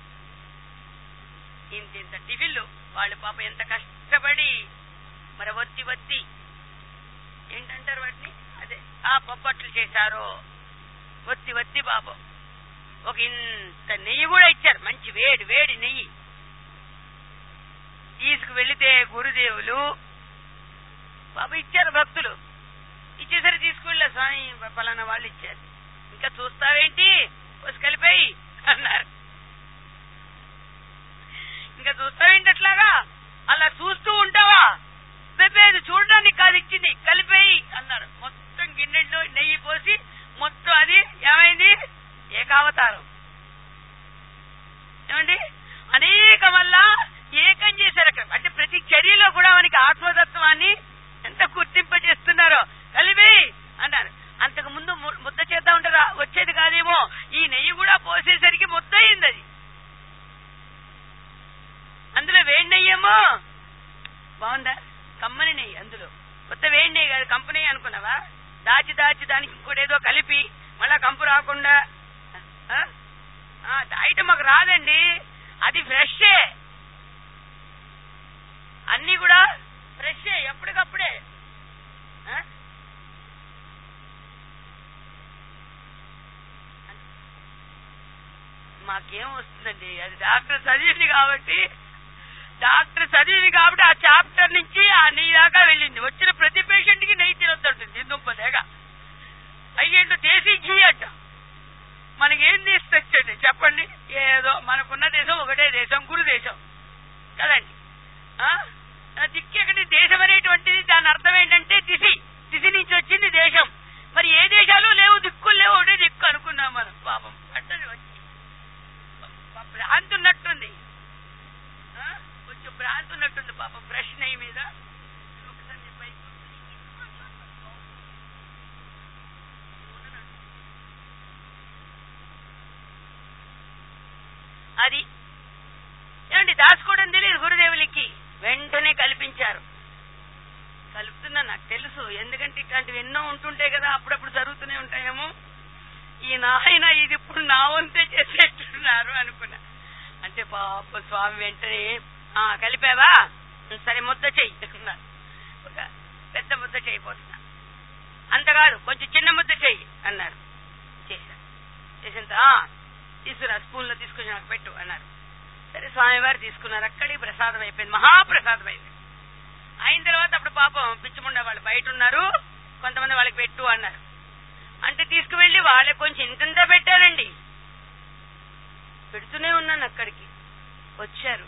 ఇంత ఇంత టిఫిన్లు వాళ్ళు పాప ఎంత కష్టపడి మరి వత్తి వత్తి ఏంటంటారు వాటిని అదే ఆ పప్పట్లు చేశారు వత్తి వత్తి పాపం ఒక ఇంత నెయ్యి కూడా ఇచ్చారు మంచి వేడి వేడి నెయ్యి తీసుకు వెళితే గురుదేవులు బాబు ఇచ్చారు భక్తులు ఇచ్చేసరి తీసుకువెళ్ళా స్వామి పలానా వాళ్ళు ఇచ్చారు ఇంకా చూస్తావేంటి వచ్చి కలిపాయి అన్నారు ఇంకా చూస్తావేంటి అట్లాగా అలా చూస్తూ ఉంటావా బెబ్బేది చూడడానికి కాదు ఇచ్చింది కలిపేయి అన్నారు మొత్తం గిన్నెలో నెయ్యి పోసి మొత్తం అది ఏమైంది ఏకావతారం ఏమండి అనేక వల్ల ఏకం చేశారు అక్కడ అంటే ప్రతి చర్యలో కూడా మనకి ఆత్మతత్వాన్ని ఎంత గుర్తింప చేస్తున్నారో కలిపి అన్నారు అంతకు ముందు ము- ముద్ద చేద్దాం ఉంటారా వచ్చేది కాదేమో ఈ నెయ్యి కూడా పోసేసరికి ముద్ద అయింది అది అందులో వేడి నెయ్యేమో బాగుందా కమ్మని నెయ్యి అందులో కొత్త వేడి నెయ్యి కాదు కంపెనీ అనుకున్నావా దాచి దాచి దానికి ఇంకోటి ఏదో కలిపి మళ్ళా కంపు రాకుండా ఆ? ఆ, తాగటం మాకు రాదండి అది ఫ్రెషే అన్ని కూడా ఫ్రెషే ఎప్పటికప్పుడే ఆ? మాకేం వస్తుందండి అది డాక్టర్ చదివింది కాబట్టి డాక్టర్ చదివింది కాబట్టి ఆ చాప్టర్ నుంచి ఆ నెయ్యి దాకా వెళ్ళింది వచ్చిన ప్రతి పేషెంట్ కి నెయ్యి తినొద్దంటుంది దుంపదేగా అయ్యేంటో దేశీ ఘీ అంట మనకేం తీసుకొచ్చండి చెప్పండి ఏదో మనకున్న దేశం ఒకటే దేశం గురు దేశం కదండి ఆ? ఆ దిక్కెక్కడి దేశం అనేటువంటిది దాని అర్థం ఏంటంటే దిశి దిశి నుంచి వచ్చింది దేశం మరి ఏ దేశాలు లేవు దిక్కులు లేవు ఒకటే దిక్కు అనుకున్నాం మనం పాపం పట్టది వచ్చి ప- భ్రాంతి ఉన్నట్టుంది ఆ? కొంచెం భ్రాంతి ఉన్నట్టుంది పాపం బ్రష్ నెయ్యి మీద ఒకసారి నీ పైకి అది ఏమండి దాచుకోవడం తెలియదు గురుదేవులకి వెంటనే కల్పించారు కలుపుతున్నా నాకు తెలుసు ఎందుకంటే ఇట్లాంటివి ఎన్నో ఉంటుంటాయి కదా అప్పుడప్పుడు జరుగుతూనే ఉంటాయేమో ఈ నాయన ఇది ఇప్పుడు నా వంతే చేసేట్టున్నారు అనుకున్నా అంటే పాప స్వామి వెంటనే ఆ కలిపావా సరే ముద్ద చెయ్యి అన్నారు ఒక పెద్ద ముద్ద చేయబోతున్నా అంతకాదు కొంచెం చిన్న ముద్ద చెయ్యి అన్నారు చేశాను చేసిన ఆ, తీసుకురా స్పూన్ లో తీసుకొచ్చి నాకు పెట్టు అన్నారు సరే స్వామివారు తీసుకున్నారు అక్కడికి ప్రసాదం అయిపోయింది మహాప్రసాదం అయింది అయిన తర్వాత అప్పుడు పాపం పిచ్చిముండ వాళ్ళు బయట ఉన్నారు కొంతమంది వాళ్ళకి పెట్టు అన్నారు అంటే తీసుకువెళ్లి వాళ్ళకి కొంచెం ఇంతంతా పెట్టారండి పెడుతూనే ఉన్నాను అక్కడికి వచ్చారు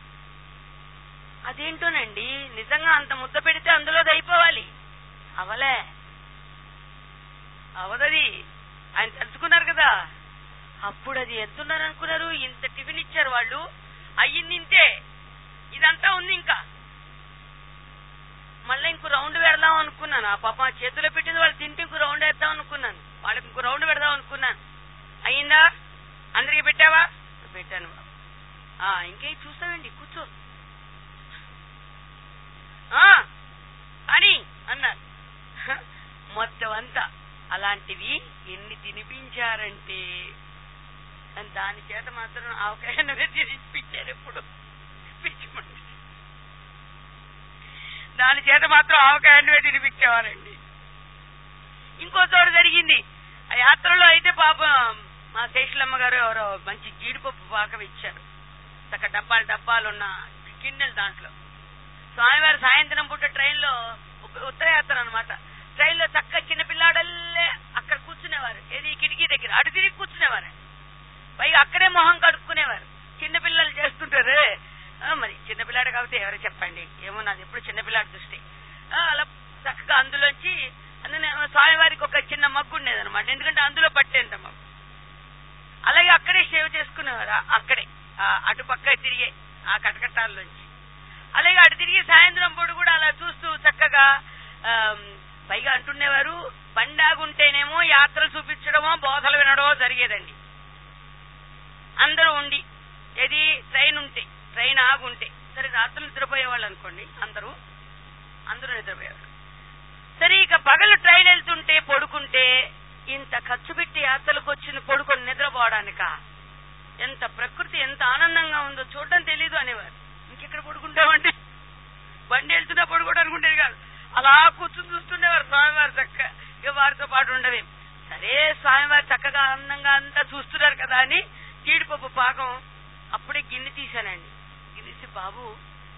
అదేంటోనండి నిజంగా అంత ముద్ద పెడితే అందులో అది అయిపోవాలి అవలే అవదది ఆయన తలుచుకున్నారు కదా అప్పుడు అది ఎంతున్నారు అనుకున్నారు ఇంత టిఫిన్ ఇచ్చారు వాళ్ళు అయ్యింది ఇంతే ఇదంతా ఉంది ఇంకా మళ్ళీ ఇంకో రౌండ్ పెడదాం అనుకున్నాను ఆ పాప ఆ చేతిలో పెట్టింది వాళ్ళు తింటే ఇంకో రౌండ్ వేద్దాం అనుకున్నాను వాళ్ళకి ఇంకో రౌండ్ పెడదాం అనుకున్నాను అయ్యిందా అందరికి పెట్టావా పెట్టాను బాబు. ఆ ఇంకే చూస్తామండి కూర్చో ఆ అని అన్నారు హ, మొత్తం అంతా అలాంటివి ఎన్ని తినిపించారంటే అని దాని చేత మాత్రం ఆవకాయ నువ్వే తినిపించారు ఎప్పుడు పిచ్చిమండి దాని చేత మాత్రం ఆవకాయ నువ్వే తినిపించేవారండి ఇంకో చోట జరిగింది ఆ యాత్రలో అయితే పాపం మా శేషులమ్మ గారు ఎవరో మంచి జీడిపప్పు పాకం ఇచ్చారు చక్క డబ్బాలు డబ్బాలు ఉన్న గిన్నెలు దాంట్లో స్వామివారు సాయంత్రం పూట ట్రైన్ లో ఉత్తరయాత్ర అనమాట ట్రైన్ లో చక్క చిన్న పిల్లాడల్లే అక్కడ కూర్చునేవారు ఏది కిటికీ దగ్గర అటు తిరిగి కూర్చునేవారు పైగా అక్కడే మొహం కడుక్కునేవారు చిన్న పిల్లలు చేస్తుంటారు ఆ, మరి చిన్న పిల్లాడు కాబట్టి ఎవరు చెప్పండి ఏమో నాది ఎప్పుడు చిన్న పిల్లాడి దృష్టి ఆ, అలా చక్కగా అందులోంచి అందులో స్వామివారికి ఒక చిన్న మగ్గు ఉండేది అనమాట ఎందుకంటే అందులో పట్టేంత మగ్గు అలాగే అక్కడే సేవ చేసుకునేవారు ఆ- అక్కడే ఆ అటు పక్క తిరిగే ఆ కటకటాల్లోంచి అలాగే అటు తిరిగి సాయంత్రం పూట కూడా అలా చూస్తూ చక్కగా ఆమ్, పైగా అంటుండేవారు బండాగుంటేనేమో యాత్రలు చూపించడమో బోధలు వినడమో జరిగేదండి అందరూ ఉండి ఏది ట్రైన్ ఉంటే ట్రైన్ ఆగుంటే సరే రాత్రులు నిద్రపోయేవాళ్ళు అనుకోండి అందరూ అందరూ నిద్రపోయేవాళ్ళు సరే ఇక పగలు ట్రైన్ వెళ్తుంటే పడుకుంటే ఇంత ఖర్చు పెట్టి యాత్రలకు వచ్చిన పడుకొని నిద్రపోవడానిక ఎంత ప్రకృతి ఎంత ఆనందంగా ఉందో చూడడం తెలీదు అనేవారు ఇంకెక్కడ పడుకుంటామండి బండి వెళ్తున్నా పడుకోవడానికి ఉండేది కాదు అలా కూర్చుని చూస్తుండేవారు స్వామివారు చక్క ఇక వారితో పాటు ఉండవేం సరే స్వామివారు చక్కగా ఆనందంగా అంతా చూస్తున్నారు కదా అని జీడిపప్పు పాకం అప్పుడే గిన్నె తీశానండి గిన్నె తీసి బాబు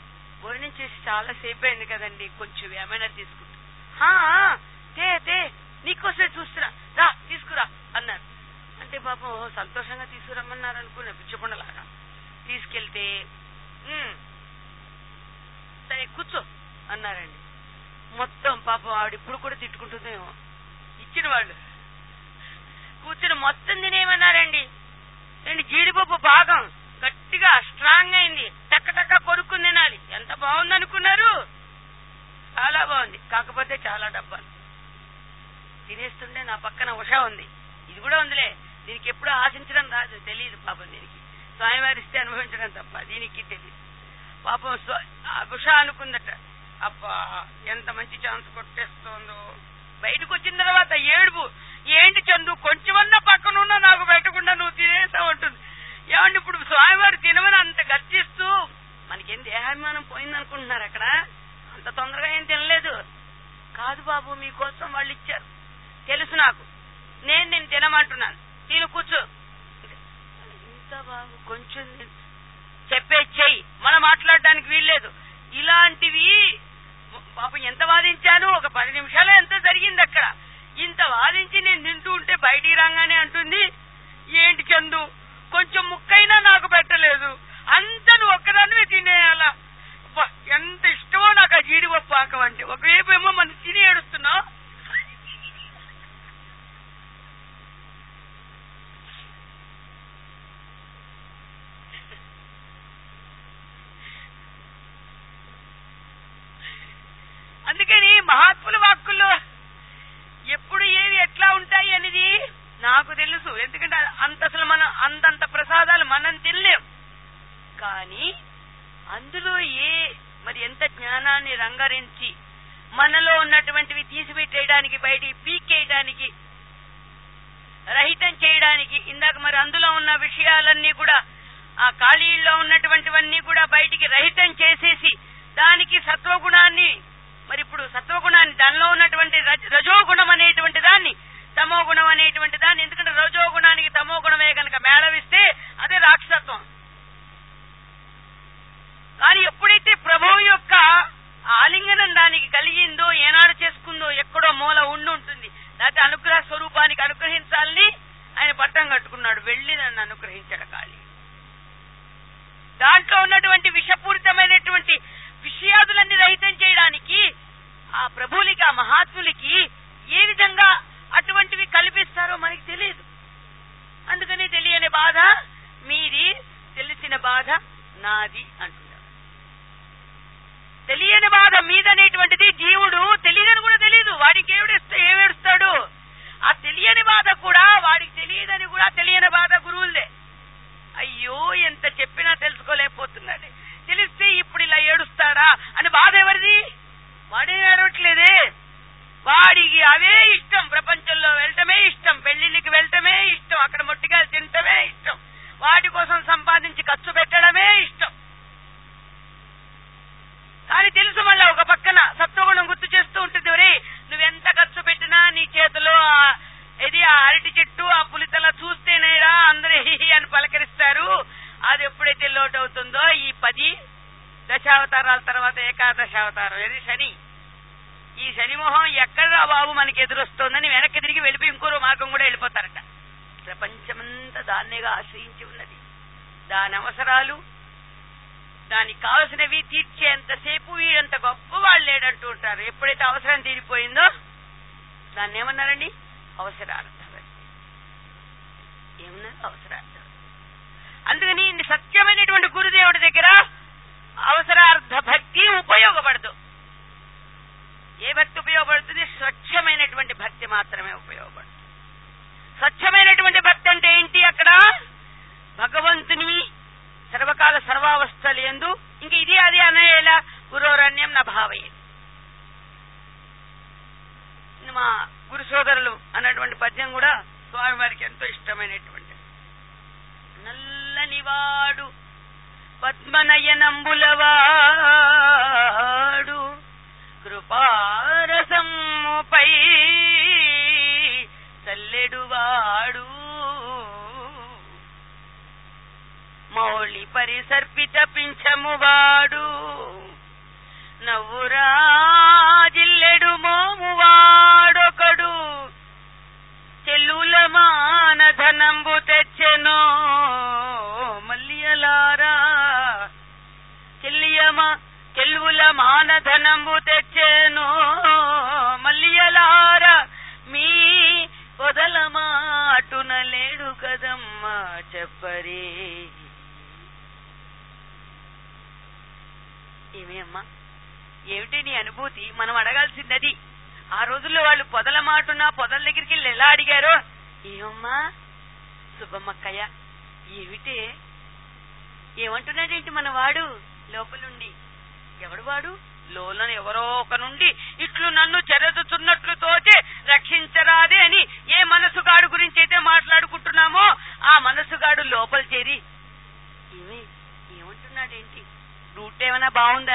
భోజనం చేసి చాలా సేపు అయింది కదండి కొంచెం ఏమైనా తీసుకుంటా "హా, ఆ, తే తే నీకోసమే చూస్తురా రా తీసుకురా అన్నారు అంటే పాపం ఓహో సంతోషంగా తీసుకురమ్మన్నారు అనుకున్నా పిచ్చపండలాగా తీసుకెళ్తే "ఉమ్, సరే కూర్చో అన్నారండి మొత్తం పాపం ఆవిడ ఇప్పుడు కూడా తిట్టుకుంటుందేమో ఇచ్చిన వాళ్ళు కూర్చుని మొత్తం తినేయమన్నారండి ఏంటి జీడిపప్పు భాగం గట్టిగా స్ట్రాంగ్ అయింది టక్క టక్క కొరుక్కుని తినాలి ఎంత బాగుంది అనుకున్నారు చాలా బాగుంది కాకపోతే చాలా డబ్బాలు తినేస్తుంటే నా పక్కన ఉషా ఉంది ఇది కూడా ఉందిలే దీనికి ఎప్పుడు ఆశించడం రాదు తెలియదు పాపం దీనికి స్వామివారి ఇస్తే అనుభవించడం తప్ప దీనికి తెలియదు పాపం స్వ- ఆ ఉష అనుకుందట అబ్బా ఎంత మంచి ఛాన్స్ కొట్టేస్తోందో బయటకు వచ్చిన తర్వాత ఏడుపు ఏంటి చందు కొంచెమన్నా పక్కన ఉన్నా నాకు పెట్టకుండా నువ్వు తినేసావు అంటుంది ఏమండి ఇప్పుడు స్వామివారు తినమని అంత గర్జిస్తూ మనకేం దేహాభిమానం పోయిందనుకుంటున్నారు అక్కడ అంత తొందరగా ఏం తినలేదు కాదు బాబు మీకోసం వాళ్ళు ఇచ్చారు తెలుసు నాకు నేను నేను తినమంటున్నాను తిను కూర్చో ఇంత బాబు కొంచెం తిను. చెప్పే చెయ్యి మనం మాట్లాడడానికి వీల్లేదు ఇలాంటివి పాపం ఎంత వాదించాను ఒక పది నిమిషాలు ఎంత జరిగింది అక్కడ ఇంత వాదించి నేను తింటూ ఉంటే బయటికి రాగానే అంటుంది ఏంటి చందు కొంచెం ముక్కైనా నాకు పెట్టలేదు అంత నువ్వు ఒక్కదానివే తినేయాలా అబ్బా, ఎంత ఇష్టమో నాకు ఆ జీడిపప్పు పాకం అంటే ఒకవైపు ఏమో మనం తిని ఏడుస్తున్నావు అందుకని మహాత్ముల వాక్కుల్లో ఎప్పుడు ఏవి ఎట్లా ఉంటాయి అనేది నాకు తెలుసు ఎందుకంటే అంత అసలు మనం అంతంత ప్రసాదాలు మనం తినలేం కానీ అందులో ఏ మరి ఎంత జ్ఞానాన్ని రంగరించి మనలో ఉన్నటువంటివి తీసిపెట్టేయడానికి బయటికి పీకేయడానికి రహితం చేయడానికి ఇందాక మరి అందులో ఉన్న విషయాలన్నీ కూడా ఆ ఖాళీల్లో ఉన్నటువంటివన్నీ కూడా బయటికి రహితం చేసేసి దానికి సత్వగుణాన్ని మరి ఇప్పుడు సత్వగుణాన్ని దానిలో ఉన్నటువంటి రజ- రజోగుణం అనేటువంటి దాన్ని తమో గుణం అనేటువంటి దాన్ని ఎందుకంటే రజోగుణానికి తమో గుణమే కనుక మేళవిస్తే అదే రాక్షసత్వం కానీ ఎప్పుడైతే ప్రభువు యొక్క ఆలింగనం దానికి కలిగిందో ఏనాడు చేసుకుందో ఎక్కడో మూల ఉండి ఉంటుంది లేకపోతే అనుగ్రహ స్వరూపానికి అనుగ్రహించాలని ఆయన పట్టం కట్టుకున్నాడు వెళ్ళి నన్ను అనుగ్రహించాడు కాళీ దాంట్లో ఉన్నటువంటి విషపూరితమైనటువంటి విషయాదులన్నీ రహితం చేయడానికి ఆ ప్రభువులకి ఆ మహాత్ములకి ఏ విధంగా అటువంటివి కల్పిస్తారో మనకి తెలియదు అందుకని తెలియని బాధ మీది తెలిసిన బాధ నాది అంటున్నారు తెలియని బాధ మీదనేటువంటిది జీవుడు తెలియదని కూడా తెలియదు వాడికి ఏమిడిస్తే ఏమేడుస్తాడు ఆ తెలియని బాధ కూడా వాడికి తెలియదని కూడా తెలియని బాధ గురువులదే అయ్యో ఎంత చెప్పినా తెలుసుకోలేకపోతున్నాడు తెలిస్తే ఇప్పుడు ఇలా ఏడుస్తాడా అని బాధ ఎవరిది వాడే ఏడవట్లేదే వాడికి అవే ఇష్టం ప్రపంచంలో వెళ్ళటమే ఇష్టం పెళ్లిళ్ళకి వెళ్ళటమే ఇష్టం అక్కడ మొట్టిగా తినటమే ఇష్టం వాటి కోసం సంపాదించి ఖర్చు పెట్టడమే ఇష్టం కానీ తెలుసు మళ్ళా ఒక పక్కన సత్వగుణం గుర్తు చేస్తూ ఉంటుంది ఒరే నువ్వెంత ఖర్చు పెట్టినా నీ చేతిలో ఆ- ఇది ఆ అరటి చెట్టు ఆ పులితల చూస్తేనేరా అందరూ హిహి అని పలకరిస్తారు అది ఎప్పుడైతే లోటు అవుతుందో ఈ పది దశావతారాల తర్వాత ఏకాదశావతారం ఇది శని ఈ శని మొహం ఎక్కడరా బాబు మనకి ఎదురొస్తోందని వెనక్కి తిరిగి వెళ్ళిపోయి ఇంకో మార్గం కూడా వెళ్ళిపోతారట ప్రపంచమంతా దాన్నేగా ఆశ్రయించి ఉన్నది దాని అవసరాలు దానికి కావలసినవి తీర్చేంతసేపు వీడంత గొప్ప వాళ్ళు లేడంటూ ఉంటారు ఎప్పుడైతే అవసరం తీరిపోయిందో దాన్ని ఏమన్నారండి అవసరార్థం ఏమన్నారు అవసరార్థం అందుకని ఇన్ని సత్యమైనటువంటి గురుదేవుడి దగ్గర అవసరార్థ భక్తి ఉపయోగపడదు ఏ భక్తి ఉపయోగపడుతుంది స్వచ్ఛమైనటువంటి భక్తి మాత్రమే ఉపయోగపడుతుంది స్వచ్ఛమైనటువంటి భక్తి అంటే ఏంటి అక్కడ భగవంతుని సర్వకాల సర్వావస్థలు ఎందు ఇంక ఇది అది అనేలా గురోరణ్యం నా భావయ్యేది మా గురు సోదరులు అన్నటువంటి పద్యం కూడా స్వామి వారికి ఎంతో ఇష్టమైనటువంటి నల్లనివాడు పద్మనయనంబులవాడు కృపారసముపై చల్లెడువాడు మౌళి పరిసర్పిత పింఛమువాడు నవ్వురా జిల్లెడు మోము వాడొకడు చెల్లుల మానధనంబు తెచ్చెనో మల్లియలారా చెల్లియమా చెల్వుల మానధనంబు తెచ్చెనో మల్లియలారా మీ పొదల మాటున లేడు కదమ్మా చెప్పరే ఏమి అమ్మా ఏమిటి నీ అనుభూతి మనం అడగాల్సిందది ఆ రోజుల్లో వాళ్ళు పొదల మాటున పొదల దగ్గరికి వెళ్ళి ఎలా అడిగారో ఏమమ్మా శుభమ్మక్కయ్య ఏమిటే ఏమంటున్నాడేంటి మన వాడు లోపలుండి ఎవడు వాడు లోన ఎవరో ఒక నుండి ఇట్లు నన్ను చెరదుతున్నట్లు తోచే రక్షించరాదే అని ఏ మనసుగాడు గురించి అయితే మాట్లాడుకుంటున్నామో ఆ మనసుగాడు లోపల చేరి ఏమి ఏమంటున్నాడేంటి రూట్ ఏమైనా బాగుందా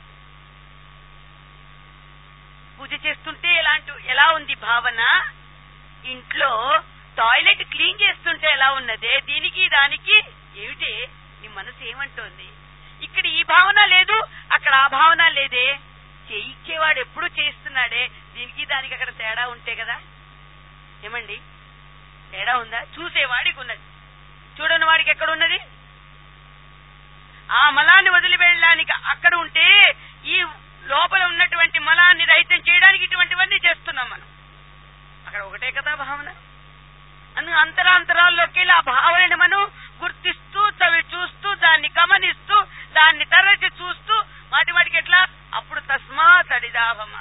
పూజ చేస్తుంటే ఎలాంటి ఎలా ఉంది భావన ఇంట్లో టాయిలెట్ క్లీన్ చేస్తుంటే ఎలా ఉన్నదే దీనికి దానికి ఏమిటి నీ మనసు ఏమంటోంది ఇక్కడ ఈ భావన లేదు అక్కడ ఆ భావన లేదే చేయించేవాడు ఎప్పుడు చేస్తున్నాడే దీనికి దానికి అక్కడ తేడా ఉంటే కదా ఏమండి తేడా ఉందా చూసేవాడికి ఉన్నది చూడని వాడికి ఎక్కడ ఉన్నది ఆ మలాన్ని వదిలి వెళ్ళడానికి అక్కడ ఉంటే ఈ లోపల ఉన్నటువంటి మలాన్ని రహితం చేయడానికి ఇటువంటివన్నీ చేస్తున్నాం మనం అక్కడ ఒకటే కదా భావన అను అంతరాంతరాల్లోకి వెళ్ళి ఆ భావనని మనం గుర్తిస్తూ చవి చూస్తూ దాన్ని గమనిస్తూ దాన్ని తరచి చూస్తూ మాటి మాటికి ఎట్లా అప్పుడు తస్మా తడిదాభమా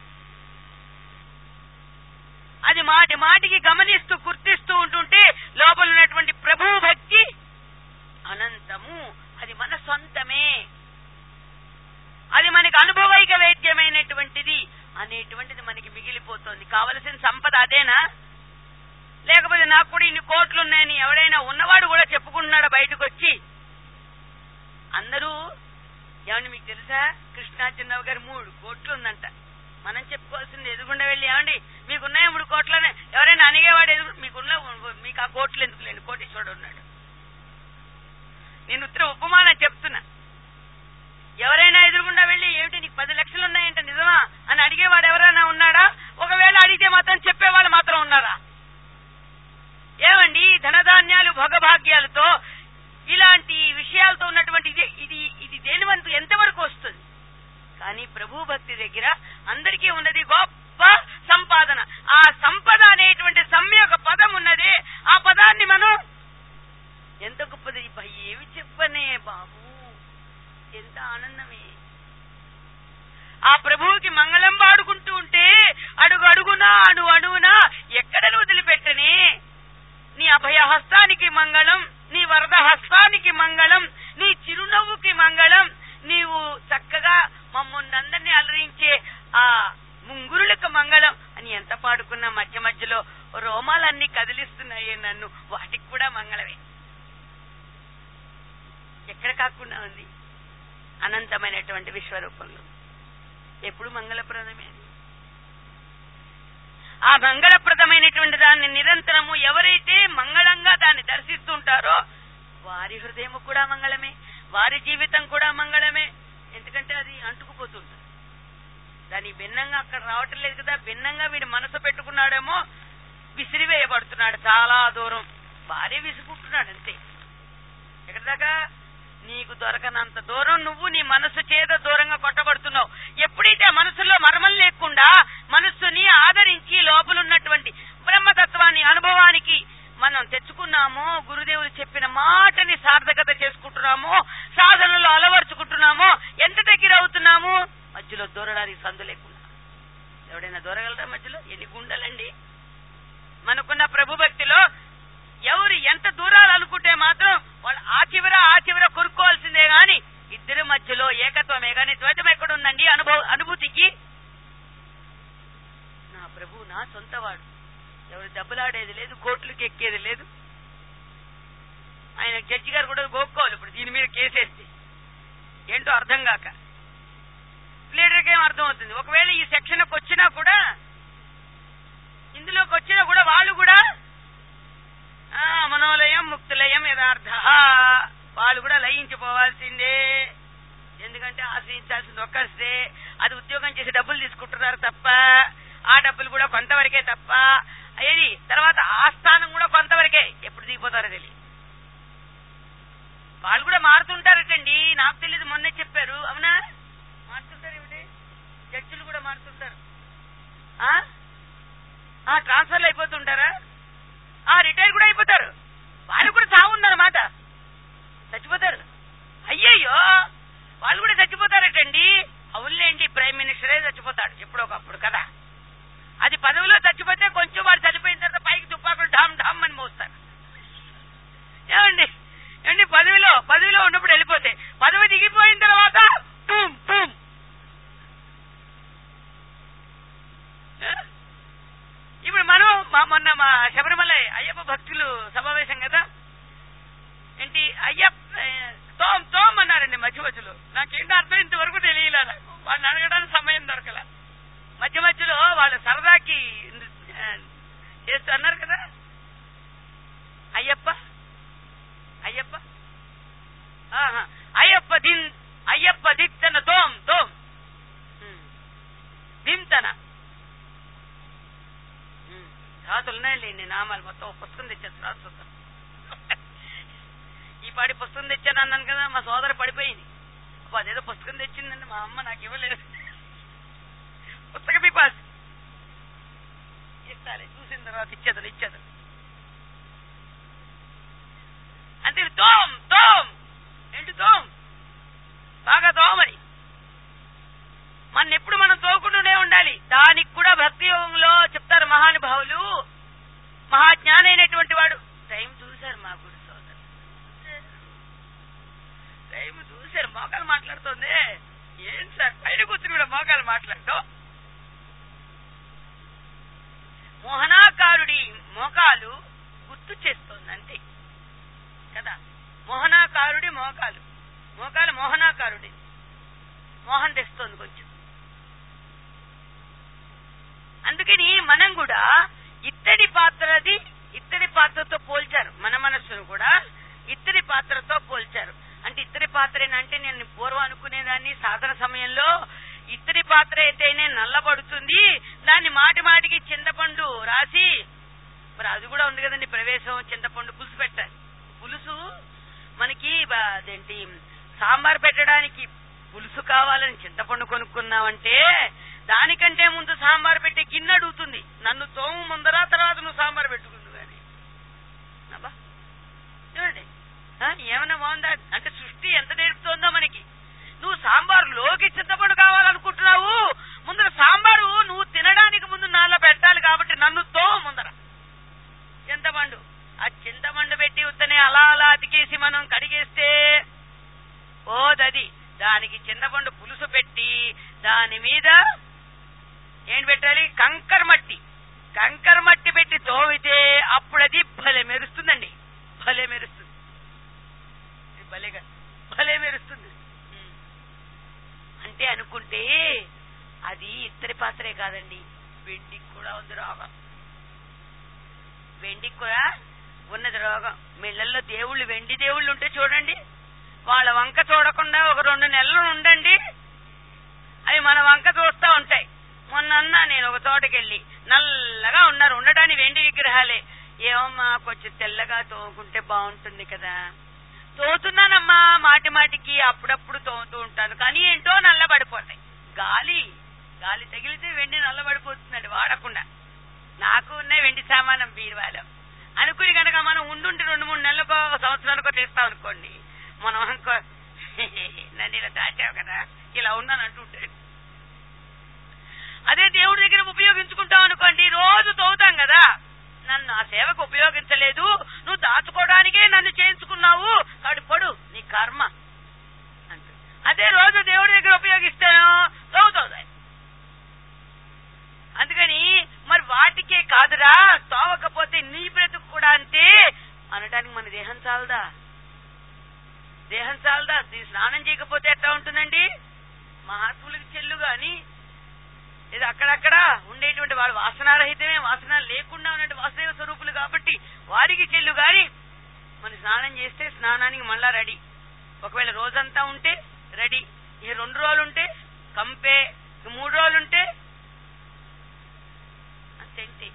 అది మాటి మాటికి గమనిస్తూ గుర్తిస్తూ ఉంటుంటే లోపల ఉన్నటువంటి ప్రభు భక్తి అనంతము అది మన సొంతమే అది మనకి అనుభవైక వేద్యమైనటువంటిది అనేటువంటిది మనకి మిగిలిపోతుంది కావలసిన సంపద అదేనా లేకపోతే నాకు కూడా ఇన్ని కోట్లు ఉన్నాయని ఎవడైనా ఉన్నవాడు కూడా చెప్పుకుంటున్నాడు బయటకు వచ్చి అందరూ ఏమండి మీకు తెలుసా కృష్ణార్జునరావు గారు మూడు కోట్లు ఉందంట మనం చెప్పుకోవాల్సింది ఎదుగుండా వెళ్ళి ఏమండి మీకున్నాయి మూడు కోట్లనే ఎవరైనా అనిగేవాడు ఎదుగు మీకున్న మీకు ఆ కోట్లు ఎందుకులేండి కోటీశ్వరుడు ఉన్నాడు నేను ఉత్తర ఉపమానం చెప్తున్నా ఎవరైనా ఎదురుగుండా వెళ్ళి ఏమిటి నీకు పది లక్షలు ఉన్నాయంట నిజమా అని అడిగేవాడు ఎవరైనా ఉన్నాడా ఒకవేళ అడిగితే మాత్రం చెప్పేవాళ్ళు మాత్రం ఉన్నారా ఏమండి ధనధాన్యాలు భోగభాగ్యాలతో ఇలాంటి విషయాలతో ఉన్నటువంటి ఇది ఇది ఇది దేని వంతు ఎంతవరకు వస్తుంది కానీ ప్రభు భక్తి దగ్గర అందరికీ ఉన్నది గొప్ప సంపాదన ఆ సంపద అనేటువంటి సంయోగ పదం ఉన్నది ఆ పదాన్ని మనం ఎంత గొప్పది భయ్ ఏమి చెప్పనే బాబు ఎంత ఆనందమే ఆ ప్రభువుకి మంగళం పాడుకుంటూ ఉంటే అడుగు అడుగునా అడు అడుగునా ఎక్కడను వదిలిపెట్టనే నీ అభయ హస్తానికి మంగళం నీ వరద హస్తానికి మంగళం నీ చిరునవ్వుకి మంగళం నీవు చక్కగా మమ్మల్ని అందరినీ అలరించే ఆ ముంగురులకు మంగళం అని ఎంత పాడుకున్నా మధ్య మధ్యలో రోమాలన్నీ కదిలిస్తున్నాయే నన్ను వాటికి కూడా మంగళమే ఎక్కడ కాకుండా ఉంది అనంతమైనటువంటి విశ్వరూపంలో ఎప్పుడు మంగళప్రదమే అది. ఆ మంగళప్రదమైనటువంటి దాన్ని నిరంతరము ఎవరైతే మంగళంగా దాన్ని దర్శిస్తుంటారో వారి హృదయము కూడా మంగళమే వారి జీవితం కూడా మంగళమే ఎందుకంటే అది అంటుకుపోతుంటుంది దాని భిన్నంగా అక్కడ రావటం లేదు కదా భిన్నంగా వీడు మనసు పెట్టుకున్నాడేమో విసిరివేయబడుతున్నాడు చాలా దూరం భారీ విసుకుంటున్నాడు అంతే ఎక్కడి దాకా నీకు దొరకనంత దూరం నువ్వు నీ మనసు చేత దూరంగా కొట్టబడుతున్నావు ఎప్పుడైతే ఆ మనసులో మర్మం లేకుండా మనస్సుని ఆదరించి లోపలున్నటువంటి బ్రహ్మతత్వాన్ని అనుభవానికి మనం తెచ్చుకున్నామో గురుదేవులు చెప్పిన మాటని సార్థకత చేసుకుంటున్నామో సాధనలో అలవర్చుకుంటున్నామో ఎంత దగ్గర అవుతున్నాము మధ్యలో దూరడానికి సందు లేకుండా ఎవడైనా దూరగలరా మధ్యలో ఎన్ని గుండెలండి మనకున్న ప్రభు భక్తిలో ఎవరు ఎంత దూరాలు అనుకుంటే మాత్రం వాళ్ళు ఆ చివర ఆ చివర కొనుక్కోవాల్సిందే గాని ఇద్దరి మధ్యలో ఏకత్వమే గాని ద్వైతం ఎక్కడుందండి అనుభవ అనుభూతికి నా ప్రభు నా సొంతవాడు ఎవరు దెబ్బలాడేది లేదు కోర్టులకు ఎక్కేది లేదు ఆయన జడ్జి గారు కూడా గోక్కోవాలి ఇప్పుడు దీని మీద కేసేస్తే ఏంటో అర్థం కాక లీడర్కి ఏం అర్థం అవుతుంది ఒకవేళ ఈ సెక్షన్కి వచ్చినా కూడా ఇందులోకి వచ్చినా కూడా వాళ్ళు కూడా ఆ, మనోలయం ముక్తులయం యథార్థ వాళ్ళు కూడా లయించిపోవాల్సిందే ఎందుకంటే ఆశ్రయించాల్సింది ఒక్కరిస్తే అది ఉద్యోగం చేసి డబ్బులు తీసుకుంటున్నారు తప్ప ఆ డబ్బులు కూడా కొంతవరకే తప్ప ఏది తర్వాత ఆ స్థానం కూడా కొంతవరకే ఎప్పుడు దిగిపోతారో తెలియదు వాళ్ళు కూడా మారుతుంటారటండి నాకు తెలియదు మొన్నే చెప్పారు అవునా మారుతుంటారు ఏమిటి జడ్జిలు కూడా మారుతుంటారు ఆ? ఆ ట్రాన్స్ఫర్లు అయిపోతుంటారా ఆ రిటైర్ కూడా అయిపోతారు వాళ్ళు కూడా చావు ఉందన్నమాట చచ్చిపోతారు అయ్యయ్యో వాళ్ళు కూడా చచ్చిపోతారటండి అవునులేండి ప్రైమ్ మినిస్టరే చచ్చిపోతాడు ఎప్పుడో ఒకప్పుడు కదా అది పదవిలో చచ్చిపోతే కొంచెం వాడు చనిపోయిన తర్వాత పైకి తుపాకులు ఢామ్ ఢామ్ అని మోస్తారు ఏమండి ఏమండి పదవిలో పదవిలో ఉన్నప్పుడు వెళ్ళిపోతే పదవి దిగిపోయిన తర్వాత టూమ్ టూమ్ ఏ? ఇప్పుడు మనం మా- మొన్న మా శబరిమల అయ్యప్ప భక్తులు సమావేశం కదా ఏంటి అయ్యప్ప ఏ, తోమ్ తోమ్ అన్నారండి మధ్య మధ్యలో నాకేంటో అర్థం ఇంతవరకు తెలియలే నాకు వాళ్ళని అడగడానికి సమయం దొరకల మధ్య మధ్యలో వాళ్ళ సరదాకి ఆ, చేస్తూ అన్నారు కదా అయ్యప్ప అయ్యప్ప ఆహా. అయ్యప్ప దిన్ అయ్యప్ప దిత్తన తోమ్ తోమ్ ఉమ్. దింతన ఉమ్. రాసులు ఉన్నాయండి నామాలు మొత్తం ఒక పుస్తకం తెచ్చాను రాసు చూద్దాం ఈ పాడి పుస్తకం తెచ్చాను అన్నాను కదా మా సోదర పడిపోయింది అబ్బా, అదేదో పుస్తకం తెచ్చిందండి మా అమ్మ నాకు ఇవ్వలేదు పుస్తక పిపాస్ ఇస్తాలే చూసిన తర్వాత ఇచ్చేదను ఇచ్చేదను అంటే తోమ్ తోమ్ ఏంటి తోమ్ బాగా తోమని మన ఎప్పుడు మనం తోకుంటూనే ఉండాలి దానికి కూడా భక్తి యోగంలో చెప్తారు మహానుభావులు మహాజ్ఞానైనటువంటి వాడు టైం చూశారు మా గురు సోదరు టైం చూశారు మోకాలు మాట్లాడుతుంది ఏం సార్ పైన కూర్చుని కూడా మోకాలు మాట్లాడటం మోహనాకారుడి మోకాలు గుర్తు చేస్తోంది అంతే కదా మోహనాకారుడి మోకాలు మోకాలు మోహనాకారుడి మోహన్ తెస్తోంది కొంచెం అందుకని మనం కూడా ఇత్తడి పాత్రది ఇత్తడి పాత్రతో పోల్చారు మన మనస్సును కూడా ఇత్తడి పాత్రతో పోల్చారు అంటే ఇత్తడి పాత్రేనంటే నేను పూర్వం అనుకునేదాన్ని సాధన సమయంలో ఇత్తడి పాత్ర అయితేనే నల్లబడుతుంది దాన్ని మాటి మాటికి చింతపండు రాసి మరి అది కూడా ఉంది కదండి ప్రవేశం చింతపండు పులుసు పెట్టాలి పులుసు మనకి బ- అదేంటి సాంబార్ పెట్టడానికి పులుసు కావాలని చింతపండు కొనుక్కున్నావంటే దానికంటే ముందు సాంబార్ పెట్టే గిన్నె అడుగుతుంది నన్ను తోము ముందరా తర్వాత నువ్వు సాంబార్ పెట్టుకుందు కానీ అబ్బా చూడండి ఆ, ఏమన్నా బాగుందా అంటే సృష్టి ఎంత నేర్పుతోందో మనకి నువ్వు సాంబారులోకి చింతపండు కావాలనుకుంటున్నావు ముందర సాంబారు నువ్వు తినడానికి ముందు నాలో పెట్టాలి కాబట్టి నన్ను తో ముందర చింతపండు ఆ చింతపండు పెట్టి ఉత్తనే అలా అలా అతికేసి మనం కడిగేస్తే ఓదది దానికి చింతపండు పులుసు పెట్టి దాని మీద ఏంటి పెట్టాలి కంకర మట్టి కంకర మట్టి పెట్టి తోమితే అప్పుడు అది భలే మెరుస్తుందండి భలే మెరుస్తుంది ఇది భలేగా భలే మెరుస్తుంది ఉమ్. అంటే అనుకుంటే అది ఇత్తడి పాత్రే కాదండి వెండికి కూడా ఉంది రోగం వెండికి కూడా ఉన్నది రోగం మిళ్ళల్లో దేవుళ్ళు వెండి దేవుళ్ళు ఉంటే చూడండి వాళ్ళ వంక చూడకుండా ఒక రెండు నెలలు ఉండండి అవి మన వంక చూస్తా ఉంటాయి మొన్న అన్నా నేను ఒక తోటకెళ్ళి నల్లగా ఉన్నారు ఉండడానికి వెండి విగ్రహాలే ఏమమ్మా కొంచెం తెల్లగా తోముకుంటే బాగుంటుంది కదా తోతున్నానమ్మా మాటి మాటికి అప్పుడప్పుడు తోముతూ ఉంటాను కానీ ఏంటో నల్లబడిపోతాయి గాలి గాలి తగిలితే వెండి నల్లబడిపోతుందండి వాడకుండా నాకు ఉన్నాయి వెండి సామానం బీరువాలో అనుకుని కనుక మనం ఉండుంటే రెండు మూడు నెలలకో ఒక సంవత్సరానికో తీస్తాం అనుకోండి మనం అనుకో నన్ను ఇలా దాచావు కదా ఇలా ఉన్నాను అంటుంటాడు అదే దేవుడి దగ్గర ఉపయోగించుకుంటాం అనుకోండి రోజు తవ్వుతాం కదా నన్ను ఆ సేవకు ఉపయోగించలేదు నువ్వు దాచుకోవడానికే నన్ను చేయించుకున్నావు కాడు పడు నీ కర్మ అంటు అదే రోజు దేవుడి దగ్గర ఉపయోగిస్తాను తవ్వుతుంది అందుకని మరి వాటికే కాదురా తోవకపోతే నీ బ్రతుకు కూడా అంతే అనడానికి మన దేహం చాలదా దేహం చాలదా దీన్ని స్నానం చేయకపోతే ఎట్లా ఉంటుందండి మహాత్ములకి చెల్లు గాని ఇది అక్కడక్కడ ఉండేటువంటి వాళ్ళు వాసనారహితమే వాసన లేకుండా ఉన్నటువంటి వాసుదేవ స్వరూపులు కాబట్టి వారికి చెల్లు గాని మన స్నానం చేస్తే స్నానానికి మళ్ళా రెడీ ఒకవేళ రోజంతా ఉంటే రెడీ ఈ రెండు రోజులు ఉంటే కంపే ఇక మూడు రోజులు ఉంటే సెంటే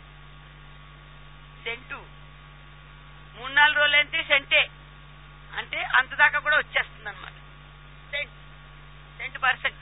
సెంటు మూడు నాలుగు రోజులు అయితే సెంటే అంటే అంత దాకా కూడా వచ్చేస్తుంది అనమాట సెంట్ సెంట్ పర్సెంట్